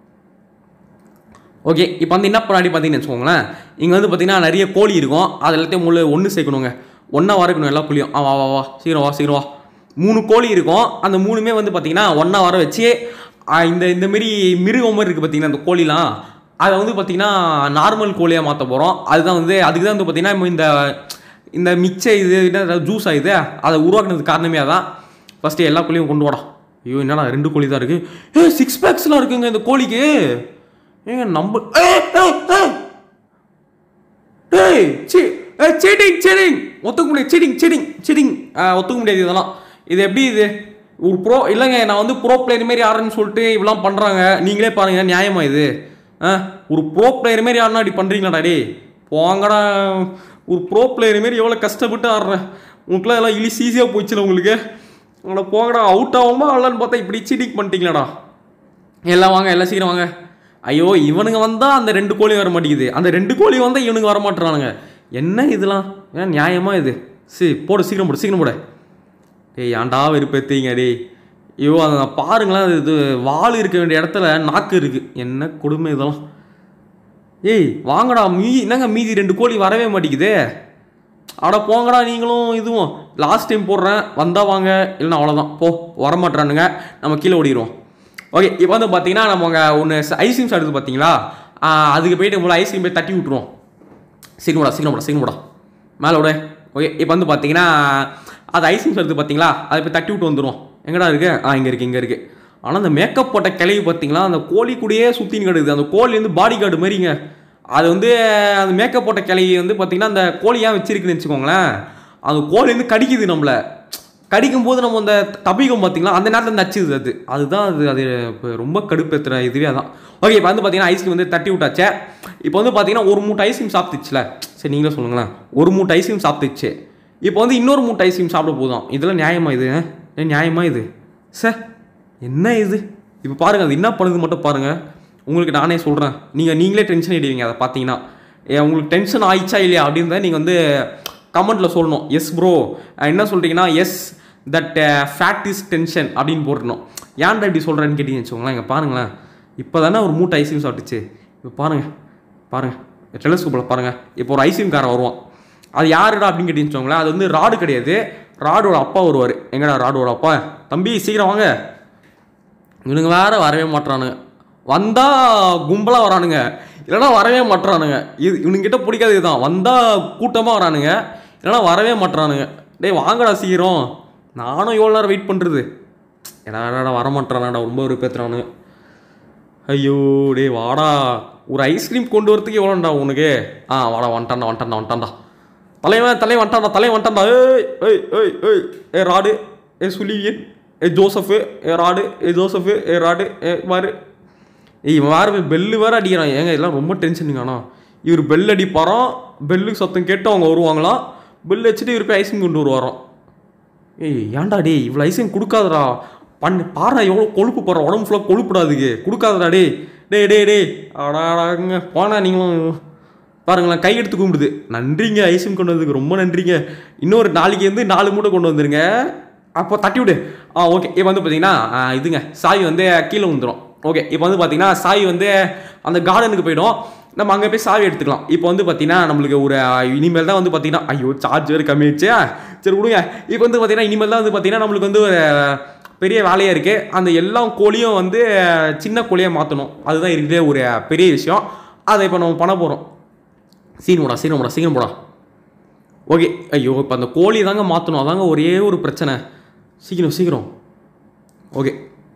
ஓகே இப்போ வந்து என்ன பண்ணாடி பார்த்தீங்கன்னு வச்சுக்கோங்களேன் இங்கே வந்து பார்த்தீங்கன்னா நிறைய கோழி இருக்கும் அது எல்லாத்தையும் முள்ளு ஒன்று சேர்க்கணுங்க ஒன்றா வரைக்கணும் எல்லா கோழியும் ஆ வா வா வா சீக்கிரம் வா சீக்கிரம் வா மூணு கோழி இருக்கும் அந்த மூணுமே வந்து பார்த்தீங்கன்னா ஒன்றா வர வச்சு ஆ, இந்த இந்த மாரி மிருகம் மாதிரி இருக்குது பார்த்தீங்கன்னா அந்த கோழிலாம் அதை வந்து பார்த்தீங்கன்னா நார்மல் கோழியாக மாற்ற போகிறோம் அதுதான் வந்து அதுக்கு தான் வந்து பார்த்தீங்கன்னா நம்ம இந்த இந்த மிச்ச இது என்ன ஜூஸ் ஆகுது அதை உருவாக்குனதுக்கு காரணமே அதான் ஃபஸ்ட்டு எல்லா கோழியும் கொண்டு வாடா ஐயோ என்னடா ரெண்டு கோழி தான் இருக்குது ஏ சிக்ஸ் பேக்ஸ்லாம் இருக்குங்க இந்த கோழிக்கு ஏங்க நம்ப ஏய், ஏய், ஏய். டேய் சி சீட்டிங் சீட்டிங் ஒத்துக்க முடியாது சீட்டிங் சீட்டிங் சீட்டிங் ஒத்துக்க முடியாது இதெல்லாம் இது எப்படி இது ஒரு ப்ரோ இல்லைங்க நான் வந்து ப்ரோ பிளேயர் மாரி ஆடுறேன்னு சொல்லிட்டு இப்படிலாம் பண்ணுறாங்க நீங்களே பாருங்க நியாயமா இது ஆ ஒரு ப்ரோ பிளேயர் மாரி ஆடினா அப்படி பண்ணுறீங்களாடா டேய் போங்கடா ஒரு ப்ரோ பிளேயர் மாரி எவ்வளோ கஷ்டப்பட்டு ஆடுறேன் உங்களுக்குலாம் எல்லாம் இலி ஈஸியாக போச்சுல உங்களுக்கு உங்களை போங்கடா அவுட் ஆகாம ஆடலான்னு பார்த்தா இப்படி சீட்டிங் பண்ணிட்டீங்களாடா எல்லாம் வாங்க எல்லாம் சீக்கிரம் வாங்க ஐயோ இவனுங்க வந்தா அந்த ரெண்டு கோழி வர மாட்டேங்குது அந்த ரெண்டு கோழி வந்தா இவனுங்க வர மாட்டுறானுங்க என்ன இதெல்லாம் ஏன் நியாயமா இது சரி போடு சீக்கிரம் போடு சீக்கிரம் போடு டேய் ஏன்டா வெறுப்பேத்தீங்க டேய் ஐயோ அதை பாருங்களேன் அது இது வால் இருக்க வேண்டிய இடத்துல நாக்கு இருக்கு என்ன கொடுமை இதெல்லாம் ஏய் வாங்கடா மீ என்னங்க மீதி ரெண்டு கோழி வரவே மாட்டேங்குதே அட போங்கடா நீங்களும் இதுவும் லாஸ்ட் டைம் போடுறேன் வந்தா வாங்க இல்லைன்னா அவ்வளோதான் போ வரமாட்றானுங்க நம்ம கீழே ஓடிடுவோம் ஓகே இப்போ வந்து பார்த்தீங்கன்னா நம்ம அங்கே ஒன்று ஐஸ்கிரீம் சாப்பிடுது பார்த்தீங்களா ஆ, அதுக்கு போயிட்டு உங்களை ஐஸ்கிரீம் போய் தட்டி விட்ருவோம் சீக்கிரம் போடா சீக்கிரம் போடா சீக்கிரம் போடா மேலே விட ஓகே இப்போ வந்து பார்த்தீங்கன்னா அது ஐஸ்கிரீம் சாப்பிடுது பார்த்தீங்களா அதை போய் தட்டி விட்டு வந்துடும் எங்கடா இருக்கு ஆ இங்கே இருக்குது இங்கே இருக்குது ஆனால் அந்த மேக்கப் போட்ட கிளவி பார்த்தீங்களா அந்த கோழி கூடயே சுற்றின்னு கிடக்குது அந்த கோழி வந்து பாடி கார்டு மாதிரிங்க அது வந்து அந்த மேக்கப் போட்ட கிளவி வந்து பார்த்தீங்கன்னா அந்த கோழி ஏன் வச்சிருக்குன்னு வச்சுக்கோங்களேன் அந்த கோழி வந்து கடிக்குது நம்மளை கடிக்கும் போது நம்ம அந்த தபிகம் பார்த்தீங்களா அந்த நேரத்தில் நச்சுது அது அதுதான் அது அது இப்போ ரொம்ப கடுப்பேற்றுற இதுவே அதான் ஓகே இப்போ வந்து பார்த்தீங்கன்னா ஐஸ்கிரீம் வந்து தட்டி விட்டாச்சே இப்போ வந்து பார்த்தீங்கன்னா ஒரு மூட்டை ஐஸ்கிரீம் சாப்பிட்டுச்சுல சரி நீங்களே சொல்லுங்களேன் ஒரு மூட்டை ஐஸ்கிரீம் சாப்பிட்டுச்சு இப்போ வந்து இன்னொரு மூட்டை ஐஸ்கிரீம் சாப்பிட போதும் இதெல்லாம் நியாயமா இது ஆ? ஏன் நியாயமா இது சார் என்ன இது இப்போ பாருங்க அது என்ன பண்ணுது மட்டும் பாருங்க உங்களுக்கு நானே சொல்கிறேன் நீங்கள் நீங்களே டென்ஷன் ஆகிடுவீங்க அதை பார்த்தீங்கன்னா ஏ, உங்களுக்கு டென்ஷன் ஆயிடுச்சா இல்லையா அப்படின்னு நீங்கள் வந்து கமெண்ட்டில் சொல்லணும் எஸ் ப்ரோ என்ன சொல்கிறீங்கன்னா yes that fat is tension அப்படின்னு போட்டுருணும் ஏன்டா இப்படி சொல்கிறேன்னு கேட்டீங்கன்னு வச்சுக்கோங்களேன் இங்கே பாருங்களேன் இப்போ தானே ஒரு மூட்டை ஐஸ்கிரீம் சாப்பிட்டுச்சு இப்போ பாருங்கள் பாருங்கள் டெலஸ்கோப்பில் பாருங்கள் இப்போ ஒரு ஐஸ்கிரீம் காரன் வருவான் அது யாருடா அப்படின்னு கேட்டீங்கன்னு வச்சுக்கோங்களேன் அது வந்து ராடு கிடையாது ராடோட அப்பா வருவார் எங்கடா ராடோட அப்பா தம்பி சீக்கிரம் வாங்க இவனுங்க வேற வரவே மாட்றானுங்க வந்தா கும்பலா வரானுங்க இல்லைன்னா வரவே மாட்றானுங்க இது இவனுங்கிட்ட பிடிக்காது இதுதான் வந்தா கூட்டமா வரானுங்க இல்லைன்னா வரவே மாட்றானுங்க டேய் வாங்கடா சீக்கிரம் நானும் எவ்வளோ நேரம் வெயிட் பண்ணுறது எடா வர மாட்றானடா ரொம்ப ஒரு பேத்துறானுங்க ஐயோ டேய் வாடா ஒரு ஐஸ்கிரீம் கொண்டு வரதுக்கு எவ்வளோண்டா உனக்கு ஆ வாடா வந்துட்டான்டா வந்துட்டான்டா வந்துட்டான்டா தலைவன் தலைவன் வந்துட்டான்டா தலைவன் வந்துட்டான்டா ஏய் ஏய் ஏய் ஏய் ஏ ராடு ஏ சுலிவியன் ஏ ஜோசஃபு ஏ ராடு ஏ ஜோசஃபு ஏ ராடு ஏ மாறு ஏய் இவன் வேறு பெல்லு வேறு அடிக்கிறான் ஏங்க இதெல்லாம் ரொம்ப டென்ஷனுங்க ஆனால் இவர் பெல் அடிப்பாராம் பெல்லுக்கு சத்தம் கேட்டு அவங்க வருவாங்களாம் பில் வச்சுட்டு இவர் போய் ஐஸ்கிரீம் கொண்டு வருவாராம் ஏய் ஏன்டா டேய் இவ்வளோ ஐஸ்கிரீம் கொடுக்காதடா பண்ணு பாரு எவ்வளோ கொழுப்பு போடுற உடம்பு ஃபுல்லாக கொழுப்புடாதுக்கு கொடுக்காதடா டேய் டேய் டேய் டேய் அடாடாங்க போனா நீங்களும் பாருங்களேன் கை எடுத்து கும்பிடுது நன்றிங்க ஐஸ்கிரீம் கொண்டு வந்ததுக்கு ரொம்ப நன்றிங்க இன்னொரு நாளைக்கு வந்து நாலு மூட்டை கொண்டு வந்துருங்க அப்போ தட்டி விடு ஆ ஓகே இப்போ வந்து பார்த்தீங்கன்னா ஆ, இதுங்க சாவி வந்து கீழே வந்துடும் ஓகே இப்போ வந்து பார்த்தீங்கன்னா சாவி வந்து அந்த கார்டனுக்கு போயிடும் நம்ம அங்கே போய் சாவி எடுத்துக்கலாம் இப்போ வந்து பார்த்தீங்கன்னா நம்மளுக்கு ஒரு ஆ, இனிமேல் தான் வந்து பார்த்தீங்கன்னா ஐயோ சார்ஜ் வேறு கம்மியாச்சு சரி விடுங்க இப்போ வந்து பார்த்தீங்கன்னா இனிமேல் தான் வந்து பார்த்தீங்கன்னா நம்மளுக்கு வந்து ஒரு பெரிய வேலையாக இருக்குது அந்த எல்லா கோழியும் வந்து சின்ன கோழியாக மாற்றணும் அதுதான் இருக்கிற ஒரு பெரிய விஷயம் அதை இப்போ நம்ம பண்ண போகிறோம் சீன் போடா சீன் போடா சீக்கிரம் போடா ஓகே ஐயோ இப்போ அந்த கோழி தாங்க மாற்றணும் அதாங்க ஒரே ஒரு பிரச்சனை சீக்கிரம் சீக்கிரம் ஓகே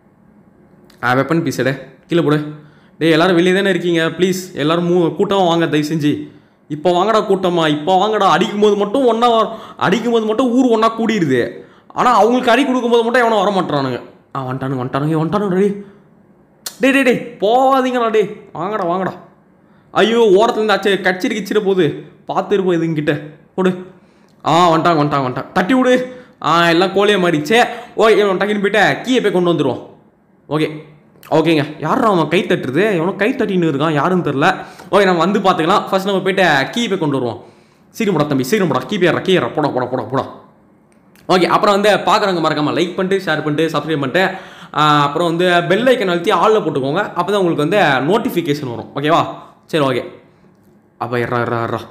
ஆ வெப்பன் பீஸ் எடு கீழே போடு டேய் எல்லாரும் வெளியே தானே இருக்கீங்க ப்ளீஸ் எல்லாரும் மூ கூட்டம் வாங்க தயவு செஞ்சு இப்போ வாங்கடா கூட்டமா இப்போ வாங்கடா அடிக்கும் போது மட்டும் ஒன்றா அடிக்கும் போது மட்டும் ஊர் ஒன்றா கூடிடுது ஆனால் அவங்களுக்கு அடி கொடுக்கும்போது மட்டும் எவனும் வர மாட்டானுங்க ஆ வந்துட்டானுங்க வந்துட்டானுங்க வந்துட்டானுங்க ரெடி டேய் டேய் டேய் போகாதீங்கடா டேய் வாங்கடா வாங்கடா ஐயோ ஓரத்துலேருந்து அச்சு கச்சிரு கிச்சிட போகுது பார்த்து இருப்போம் இதுங்கிட்ட போடு ஆ வந்துட்டாங்க வந்துட்டாங்க வந்துட்டாங்க தட்டி விடு ஆ எல்லாம் கோழியை மாறிச்சே ஓகே இவன் டக்குன்னு போயிட்டு கீயை போய் கொண்டு வந்துடுவோம் ஓகே ஓகேங்க யாரா அவன் கை தட்டுறது எவனோ கை தட்டின்னு இருக்கான் யாருன்னு தெரில ஓகே நம்ம வந்து பார்த்துக்கலாம் ஃபர்ஸ்ட் நம்ம போயிட்டு கீ போய் கொண்டு வருவோம் சீக்கிரம் போடா தம்பி சீக்கிரம் போடா கீ பேரா கீ போடா போடா போடா போடா ஓகே அப்புறம் வந்து பார்க்குறவங்க மறக்காம லைக் பண்ணிட்டு ஷேர் பண்ணிட்டு சப்ஸ்கிரைப் பண்ணிட்டு ஆ, அப்புறம் வந்து பெல் ஐக்கன் அழுத்தி ஆளில் போட்டுக்கோங்க அப்போ தான் உங்களுக்கு வந்து நோட்டிஃபிகேஷன் வரும் ஓகேவா சரி ஓகே அப்போ எறா எறா எறா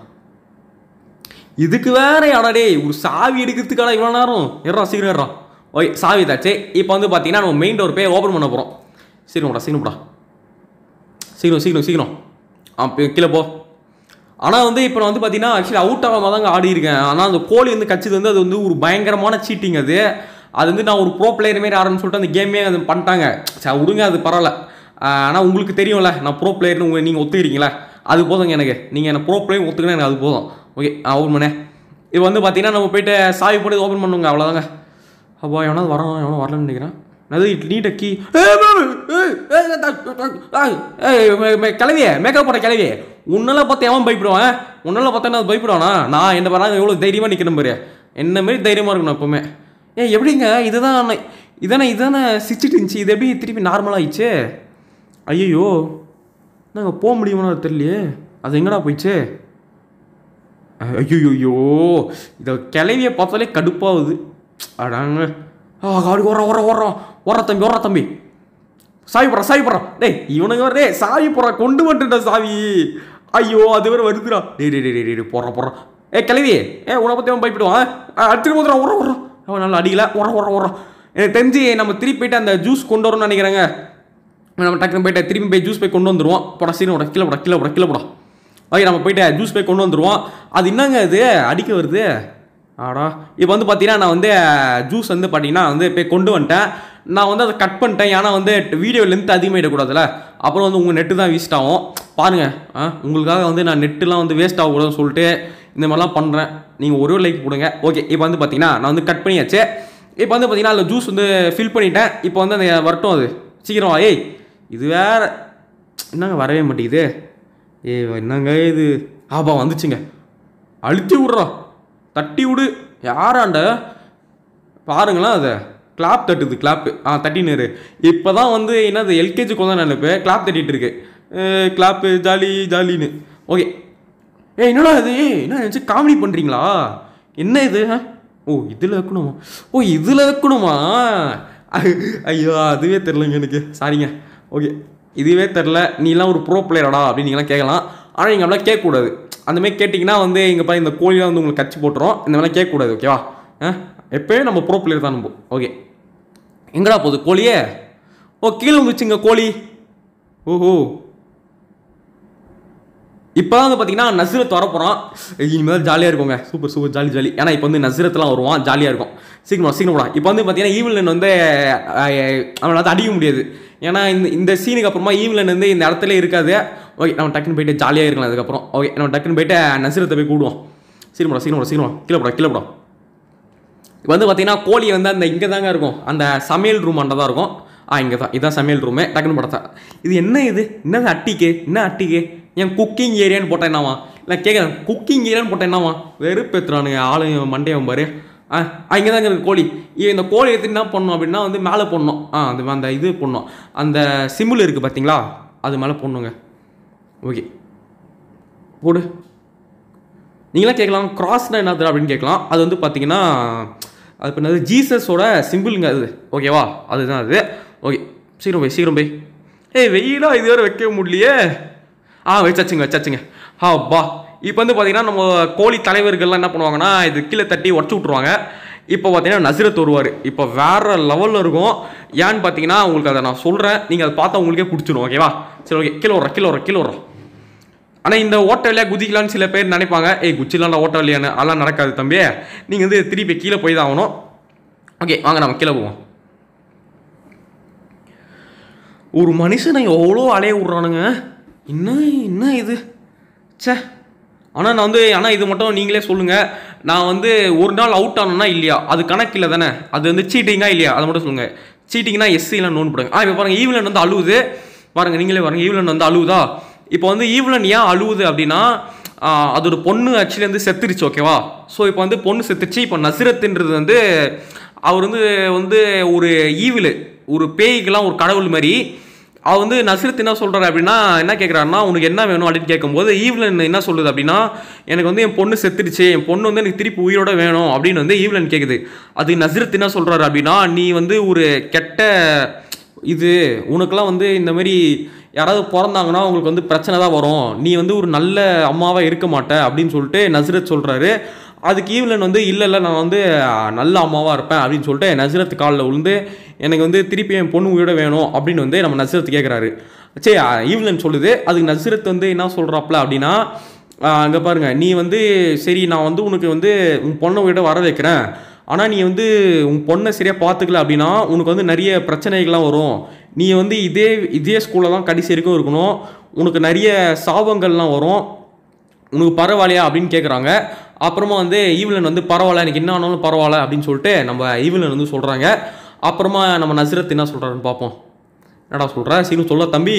இதுக்கு வேற யாடா டேய் ஒரு சாவி எடுக்கிறதுக்காடா இவ்வளோ நேரம் எறா சீக்கிரம் எறா ஓகே சாவி தாச்சு இப்போ வந்து பார்த்தீங்கன்னா நம்ம மெயின் டோர் போய் ஓப்பன் பண்ண போகிறோம் சீக்கிரம்டா சீக்கிரம்டா சீக்கிரம் சீக்கிரம் சீக்கிரம் ஆ போ- கீழே போ ஆனால் வந்து இப்போ நான் வந்து பார்த்தீங்கன்னா ஆக்சுவலி அவுட் ஆகாம தாங்க ஆடி இருக்கேன் ஆனால் அந்த கோழி வந்து கச்சது வந்து அது வந்து ஒரு பயங்கரமான சீட்டிங் அது அது வந்து நான் ஒரு ப்ரோ பிளேயர் மாரி ஆரம்பிச்சு சொல்லிட்டு அந்த கேமே அது பண்ணிட்டாங்க சரி விடுங்க அது பரவாயில்ல ஆனால் உங்களுக்கு தெரியும்ல நான் ப்ரோ பிளேயர்னு உங்க நீங்கள் ஒத்துக்கிறீங்களா அது போதுங்க எனக்கு நீங்கள் என்ன ப்ரோ பிளேயர் ஒத்துக்கினா எனக்கு அது போதும் ஓகே ஓப்பன் பண்ணேன் இது வந்து பார்த்தீங்கன்னா நம்ம போயிட்டு சாவி போட்டு ஓப்பன் பண்ணுங்க அவ்வளோதாங்க அப்போ எவனாவது வரான் எவனோ வரலன்னு நினைக்கிறேன் அது நீட்ட கீ கிளவியே மேக்கப் போட்ட கிளவியே உன்னெல்லாம் பார்த்து எவன் பயப்படுவான் உன்னெல்லாம் பார்த்தா நான் பயப்படுவானா நான் என்ன பண்ணாங்க எவ்வளோ தைரியமாக நிற்கிறேன் பாரு என்ன மாரி தைரியமாக இருக்கணும் எப்பவுமே ஏன் எப்படிங்க இதுதான் நான்- இதானே இதானே சிரிச்சிட்டு இருந்துச்சு இது எப்படி திருப்பி நார்மலாகிடுச்சு ஐயோ நாங்கள் போக முடியுமான்னு தெரியலையே அது எங்கடா போயிடுச்சு ஐயோ இதை கிளவியை பார்த்தாலே கடுப்பாகுது அடாங்க ஆ காடி ஓர ஓர ஓர ஓர தம்பி ஓர தம்பி சாவி போடுறா சாவி போடுறா டேய் இவனுங்க வர டேய் சாவி போடுறா கொண்டு வந்துட்டா சாவி ஐயோ அது வேற வருதுடா டேய் டேய் டேய் டேய், டேய் போடுறா போடுறா ஏ கிளவி ஏ உன பற்றி அவன் பயப்படுவான் அடுத்து போதுடா ஓர ஓர அவன் நல்லா அடிக்கல ஓர ஓர ஓர எனக்கு தெரிஞ்சு நம்ம திருப்பி போயிட்டு அந்த ஜூஸ் கொண்டு வரணும்னு நினைக்கிறேங்க நம்ம டக்குனு போயிட்டு திரும்பி போய் ஜூஸ் போய் கொண்டு வந்துருவோம் போடா சீக்கிரம் போடா கீழே போடா கீழே போடா கீழே போடா ஓகே நம்ம போயிட்டு ஜூஸ் போய் கொண்டு வந்துருவோம் அது என்னங்க இது அடிக்க வருது ஆடா இப்போ வந்து பார்த்தீங்கன்னா நான் வந்து ஜூஸ் வந்து பார்த்தீங்கன்னா வந்து போய் கொண்டு வந்துட்டேன் நான் வந்து அதை கட் பண்ணிட்டேன் ஏன்னா வந்து வீடியோ லென்த் அதிகமாகிடக்கூடாதுல்ல அப்புறம் வந்து உங்கள் நெட்டு தான் வேஸ்ட் ஆகும் பாருங்கள் ஆ உங்களுக்காக வந்து நான் நெட்டுலாம் வந்து வேஸ்ட் ஆகக்கூடாதுன்னு சொல்லிட்டு இந்த மாதிரிலாம் பண்ணுறேன் நீங்கள் ஒரே லைக் போடுங்க ஓகே இப்போ வந்து பார்த்தீங்கன்னா நான் வந்து கட் பண்ணியாச்சு இப்போ வந்து பார்த்தீங்கன்னா அதில் ஜூஸ் வந்து ஃபில் பண்ணிட்டேன் இப்போ வந்து அந்த வரட்டும் அது சீக்கிரம் வா ஏய் இது வேற என்னங்க வரவே மாட்டேங்குது ஏ என்னங்க இது ஆபா வந்துச்சுங்க அழுத்தி விட்றா தட்டி விடு யாராண்ட பாருங்களேன் அதை கிளாப் தட்டுது கிளாப்பு ஆ தட்டினாரு இப்போ தான் வந்து என்னது எல்கேஜி குழந்தை நினைப்பு கிளாப் தட்டிட்டு இருக்கு கிளாப்பு ஜாலி ஜாலின்னு ஓகே ஏய் என்னடா இது ஏய், என்ன நினச்சி காமெடி பண்ணுறீங்களா என்ன இது ஆ? ஓ இதில் வைக்கணுமா ஓ இதில் வைக்கணுமா ஐயோ அதுவே தெரிலங்க எனக்கு சாரிங்க ஓகே இதுவே தெரில நீலாம் ஒரு ப்ரோ பிளேயரடா அப்படின்னு நீங்களாம் கேட்கலாம் ஆனால் நீங்கள் அப்படிலாம் கேட்கக்கூடாது அந்த மாதிரி கேட்டிங்கன்னா வந்து இங்கே பாரு இந்த கோழிலாம் வந்து உங்களுக்கு கச்சி போட்டுரும் இந்த மாதிரிலாம் கேட்கக்கூடாது ஓகேவா ஆ எப்போயும் நம்ம ப்ரோ பிளேயர் தான் நம்ம ஓகே எங்கடா போகுது கோழியே ஓ கீழே வந்துச்சுங்க கோழி ஓஹோ இப்போ வந்து பார்த்தீங்கன்னா நஸ்ரத் வர போகிறான் இனிமேல் ஜாலியாக இருக்குங்க சூப்பர் சூப்பர் ஜாலி ஜாலி ஏன்னா இப்போ வந்து நஸ்ரத்லாம் வருவான் ஜாலியாக இருக்கும் சீக்கிரம் சீக்கிரம் போடா இப்போ வந்து பார்த்தீங்கன்னா ஈவிலன் வந்து அஹ், அவனை வந்து அடிக்க முடியாது ஏன்னா இந்த இந்த சீனுக்கு அப்புறமா ஈவிலன் வந்து இந்த இடத்துல இருக்காது ஓகே நம்ம டக்குன்னு போயிட்டு ஜாலியாக இருக்கலாம் அதுக்கப்புறம் ஓகே நம்ம டக்குன்னு போயிட்டு நஸ்ரத்தை போய் கூடுவோம் சீக்கிரம் போடா சீக்கிரம் போடா சீக்கிரம் போடா. கீழே போடா கீழே போடா இப்போ வந்து பார்த்தீங்கன்னா கோழி வந்து அந்த இங்கே தாங்க இருக்கும் அந்த சமையல் ரூம் அண்டை தான் இருக்கும் ஆ இங்கே தான் இதான் சமையல் ரூமு டக்குன்னு படத்தா இது என்ன இது என்னது அட்டிக்கு என்ன அட்டிக்கு என் குக்கிங் ஏரியான்னு போட்டேன் என்னவா இல்லை கேட்குறேன் குக்கிங் ஏரியான்னு போட்டேன் என்னவா வெறுப்பேத்துறானுங்க ஆளு மண்டையன் பாரு ஆ இங்கே தாங்க இருக்குது கோழி இ- இந்த கோழி எடுத்து என்ன பண்ணணும் அப்படின்னா வந்து மேலே போடணும் ஆ அந்த அந்த இது போடணும் அந்த சிம்பிள் இருக்குது பார்த்தீங்களா அது மேலே போடணுங்க ஓகே போடு நீங்களாம் கேட்கலாம் கிராஸ்னா என்னது அப்படின்னு கேட்கலாம் அது வந்து பார்த்தீங்கன்னா அது இப்போ என்னது ஜீசஸோட சிம்பிளுங்க அது ஓகேவா அதுதான் அது ஓகே சீக்கிரம் போய் சீக்கிரம் போய் ஏய் வெயிலா இது வரை வைக்க முடியலையே ஆ வச்சாச்சுங்க வச்சாச்சுங்க ஆ பா இப்போ வந்து பார்த்தீங்கன்னா நம்ம கோழி தலைவர்கள்லாம் என்ன பண்ணுவாங்கன்னா இது கீழே தட்டி உடச்சி விட்ருவாங்க இப்போ பார்த்தீங்கன்னா நசிரத் வருவார் இப்போ வேற லெவலில் இருக்கும் ஏன்னு பார்த்தீங்கன்னா உங்களுக்கு அதை நான் சொல்கிறேன் நீங்கள் அதை பார்த்தா உங்களுக்கே பிடிச்சிடும் ஓகேவா சரி ஓகே கீழே வர்றோம் கீழே வர்றோம் கீழே வர்றோம் ஆனால் இந்த ஓட்ட வழியா குதிக்கலாம்னு சில பேர் நினைப்பாங்க ஏய் குச்சிலாம் ஓட்ட வழியான்னு அதெல்லாம் நடக்காது தம்பி நீங்கள் வந்து திருப்பி கீழே போய் தான் ஆகணும் ஓகே வாங்க நம்ம கீழே போவோம் ஒரு மனுஷனை எவ்வளோ அலைய விட்றானுங்க என்ன என்ன இது ச்சே ஆனால் நான் வந்து ஆனால் இது மட்டும் நீங்களே சொல்லுங்கள் நான் வந்து ஒரு நாள் அவுட் ஆனேன்னா இல்லையா அது கணக்கு இல்லை தானே அது வந்து சீட்டிங்கா இல்லையா அதை மட்டும் சொல்லுங்கள் சீட்டிங்னா எஸ்சி இல்லை நோன் போடுங்க ஆ இப்போ பாருங்கள் ஈவிலன் வந்து அழுவுது பாருங்கள் நீங்களே பாருங்கள் ஈவிலன் வந்து அழுவுதா இப்போ வந்து ஈவிலன் ஏன் அழுவுது அப்படின்னா ஆ, அதோட பொண்ணு ஆக்சுவலி வந்து செத்துருச்சு ஓகேவா ஸோ இப்போ வந்து பொண்ணு செத்துருச்சு இப்போ நசிரத்துன்றது வந்து அவர் வந்து வந்து ஒரு ஈவிலு ஒரு பேய்க்கெல்லாம் ஒரு கடவுள் மாதிரி அவர் வந்து நசிரத் என்ன சொல்கிறாரு அப்படின்னா என்ன கேட்குறாருன்னா உனக்கு என்ன வேணும் அப்படின்னு கேட்கும்போது ஈவ்லன் என்ன சொல்லுது அப்படின்னா எனக்கு வந்து என் பொண்ணு செத்துடுச்சு என் பொண்ணு வந்து எனக்கு திருப்பி உயிரோட வேணும் அப்படின்னு வந்து ஈவ்லன் கேட்குது அது நசிரத் என்ன சொல்கிறாரு அப்படின்னா நீ வந்து ஒரு கெட்ட இது உனக்கெல்லாம் வந்து இந்த மாதிரி யாராவது பிறந்தாங்கன்னா உங்களுக்கு வந்து பிரச்சனை தான் வரும் நீ வந்து ஒரு நல்ல அம்மாவாக இருக்க மாட்ட அப்படின்னு சொல்லிட்டு நசிரத் சொல்கிறாரு அதுக்கு ஈவ்லன் வந்து இல்லை இல்லை நான் வந்து அஹ், நல்ல அம்மாவாக இருப்பேன் அப்படின்னு சொல்லிட்டு நசிரத் காலில் விழுந்து எனக்கு வந்து திருப்பி என் பொண்ணு உயிரோட வேணும் அப்படின்னு வந்து நம்ம நசிரத் கேட்குறாரு சரி அஹ், ஈவ்லன் சொல்லுது அதுக்கு நசிரத் வந்து என்ன சொல்கிறாப்ல அப்படின்னா அங்கே பாருங்க நீ வந்து சரி நான் வந்து உனக்கு வந்து உன் பொண்ணை உயிரோட வர வைக்கிறேன் ஆனால் நீ வந்து உன் பொண்ணை சரியாக பார்த்துக்கல அப்படின்னா உனக்கு வந்து நிறைய பிரச்சனைகள்லாம் வரும் நீ வந்து இதே இதே ஸ்கூலில் தான் கடைசி வரைக்கும் இருக்கணும் உனக்கு நிறைய சாபங்கள்லாம் வரும் உனக்கு பரவாயில்லையா அப்படின்னு கேட்குறாங்க அப்புறமா வந்து ஈவிலன் வந்து பரவாயில்ல எனக்கு என்ன ஆனாலும் பரவாயில்ல அப்படின்னு சொல்லிட்டு நம்ம ஈவிலன் வந்து சொல்கிறாங்க அப்புறமா நம்ம நசிரத் என்ன சொல்கிறாருன்னு பார்ப்போம் என்னடா சொல்கிற சீனு சொல்ல தம்பி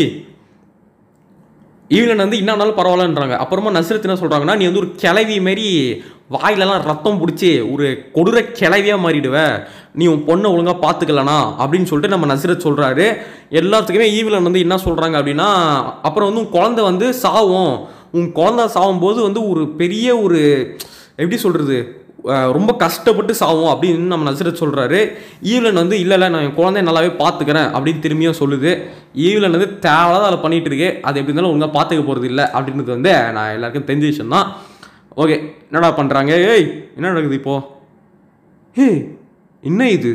ஈவிலன் வந்து என்ன ஆனாலும் பரவாயில்லன்றாங்க அப்புறமா நசிரத் என்ன சொல்கிறாங்கன்னா நீ வந்து ஒரு கிளவி மாரி வாயிலெல்லாம் ரத்தம் பிடிச்சி ஒரு கொடூர கிளவியாக மாறிடுவ நீ உன் பொண்ணை ஒழுங்காக பார்த்துக்கலனா அப்படின்னு சொல்லிட்டு நம்ம நசிரத் சொல்கிறாரு எல்லாத்துக்குமே ஈவிலன் வந்து என்ன சொல்கிறாங்க அப்படின்னா அப்புறம் வந்து உன் குழந்தை வந்து சாவும் உன் குழந்தை சாகும்போது வந்து ஒரு பெரிய ஒரு எப்படி சொல்கிறது ரொம்ப கஷ்டப்பட்டு சாவும் அப்படின்னு நம்ம நசிரத் சொல்கிறாரு ஈவிலன் வந்து இல்லை இல்லை நான் என் குழந்தைய நல்லாவே பார்த்துக்கிறேன் அப்படின்னு திரும்பியும் சொல்லுது ஈவிலன் வந்து தேவையில்லாத அதை பண்ணிட்டு இருக்கு அது எப்படி இருந்தாலும் ஒழுங்காக பார்த்துக்க போகிறது இல்லை அப்படின்றது வந்து நான் எல்லாருக்கும் தெரிஞ்ச விஷயம் தான் ஓகே என்னடா பண்ணுறாங்க ஏய் என்ன நடக்குது இப்போ ஏய் என்ன இது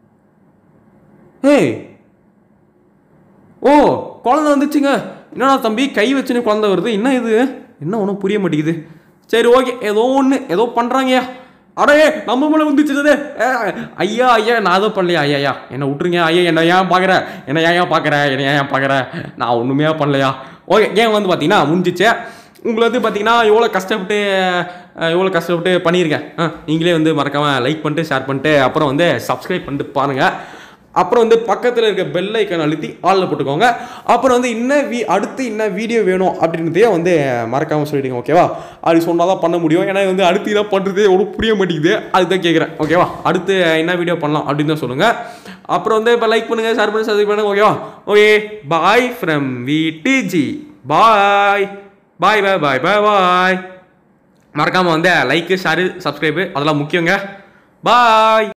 ஏய் ஓ குழந்தை வந்துச்சுங்க என்னடா தம்பி கை வச்சுன்னு குழந்தை வருது என்ன இது என்ன ஒன்றும் புரிய மாட்டேங்குது சரி ஓகே ஏதோ ஒன்று ஏதோ பண்ணுறாங்கய்யா அடே நம்ம மேலே வந்துச்சுது ஐயா ஐயா நான் ஏதோ பண்ணலையா ஐயா ஐயா என்னை விட்டுருங்க ஐயா என்ன ஏன் பார்க்குற என்ன ஏன் ஏன் பார்க்குற என்ன ஏன் ஏன் பார்க்குற நான் ஒன்றுமே பண்ணலையா ஓகே ஏன் வந்து பார்த்தீங்கன்னா முடிஞ்சிச்சு உங்களை வந்து பார்த்தீங்கன்னா எவ்வளோ கஷ்டப்பட்டு அஹ், எவ்வளோ கஷ்டப்பட்டு பண்ணியிருக்கேன் ஆ, நீங்களே வந்து மறக்காமல் லைக் பண்ணிட்டு ஷேர் பண்ணிட்டு அப்புறம் வந்து சப்ஸ்கிரைப் பண்ணிட்டு பாருங்கள் அப்புறம் வந்து பக்கத்தில் இருக்க பெல் ஐக்கான் அழுத்தி ஆளில் போட்டுக்கோங்க அப்புறம் வந்து என்ன வீ அடுத்து என்ன வீடியோ வேணும் அப்படின்றதையே வந்து மறக்காமல் சொல்லிடுங்க ஓகேவா அப்படி சொன்னால் தான் பண்ண முடியும் ஏன்னா இது வந்து அடுத்து இதான் பண்ணுறது எவ்வளோ புரிய மாட்டேங்குது அதுதான் கேட்குறேன் ஓகேவா அடுத்து என்ன வீடியோ பண்ணலாம் அப்படின்னு தான் சொல்லுங்கள் அப்புறம் வந்து இப்போ லைக் பண்ணுங்கள் ஷேர் பண்ணி சப்ஸ்கிரைப் பண்ணுங்க ஓகேவா okay bye from VDG bye bye bye bye bye bye மறக்காமல் வந்து லைக்கு ஷேரு சப்ஸ்கிரைபு அதெல்லாம் முக்கியங்க பாய்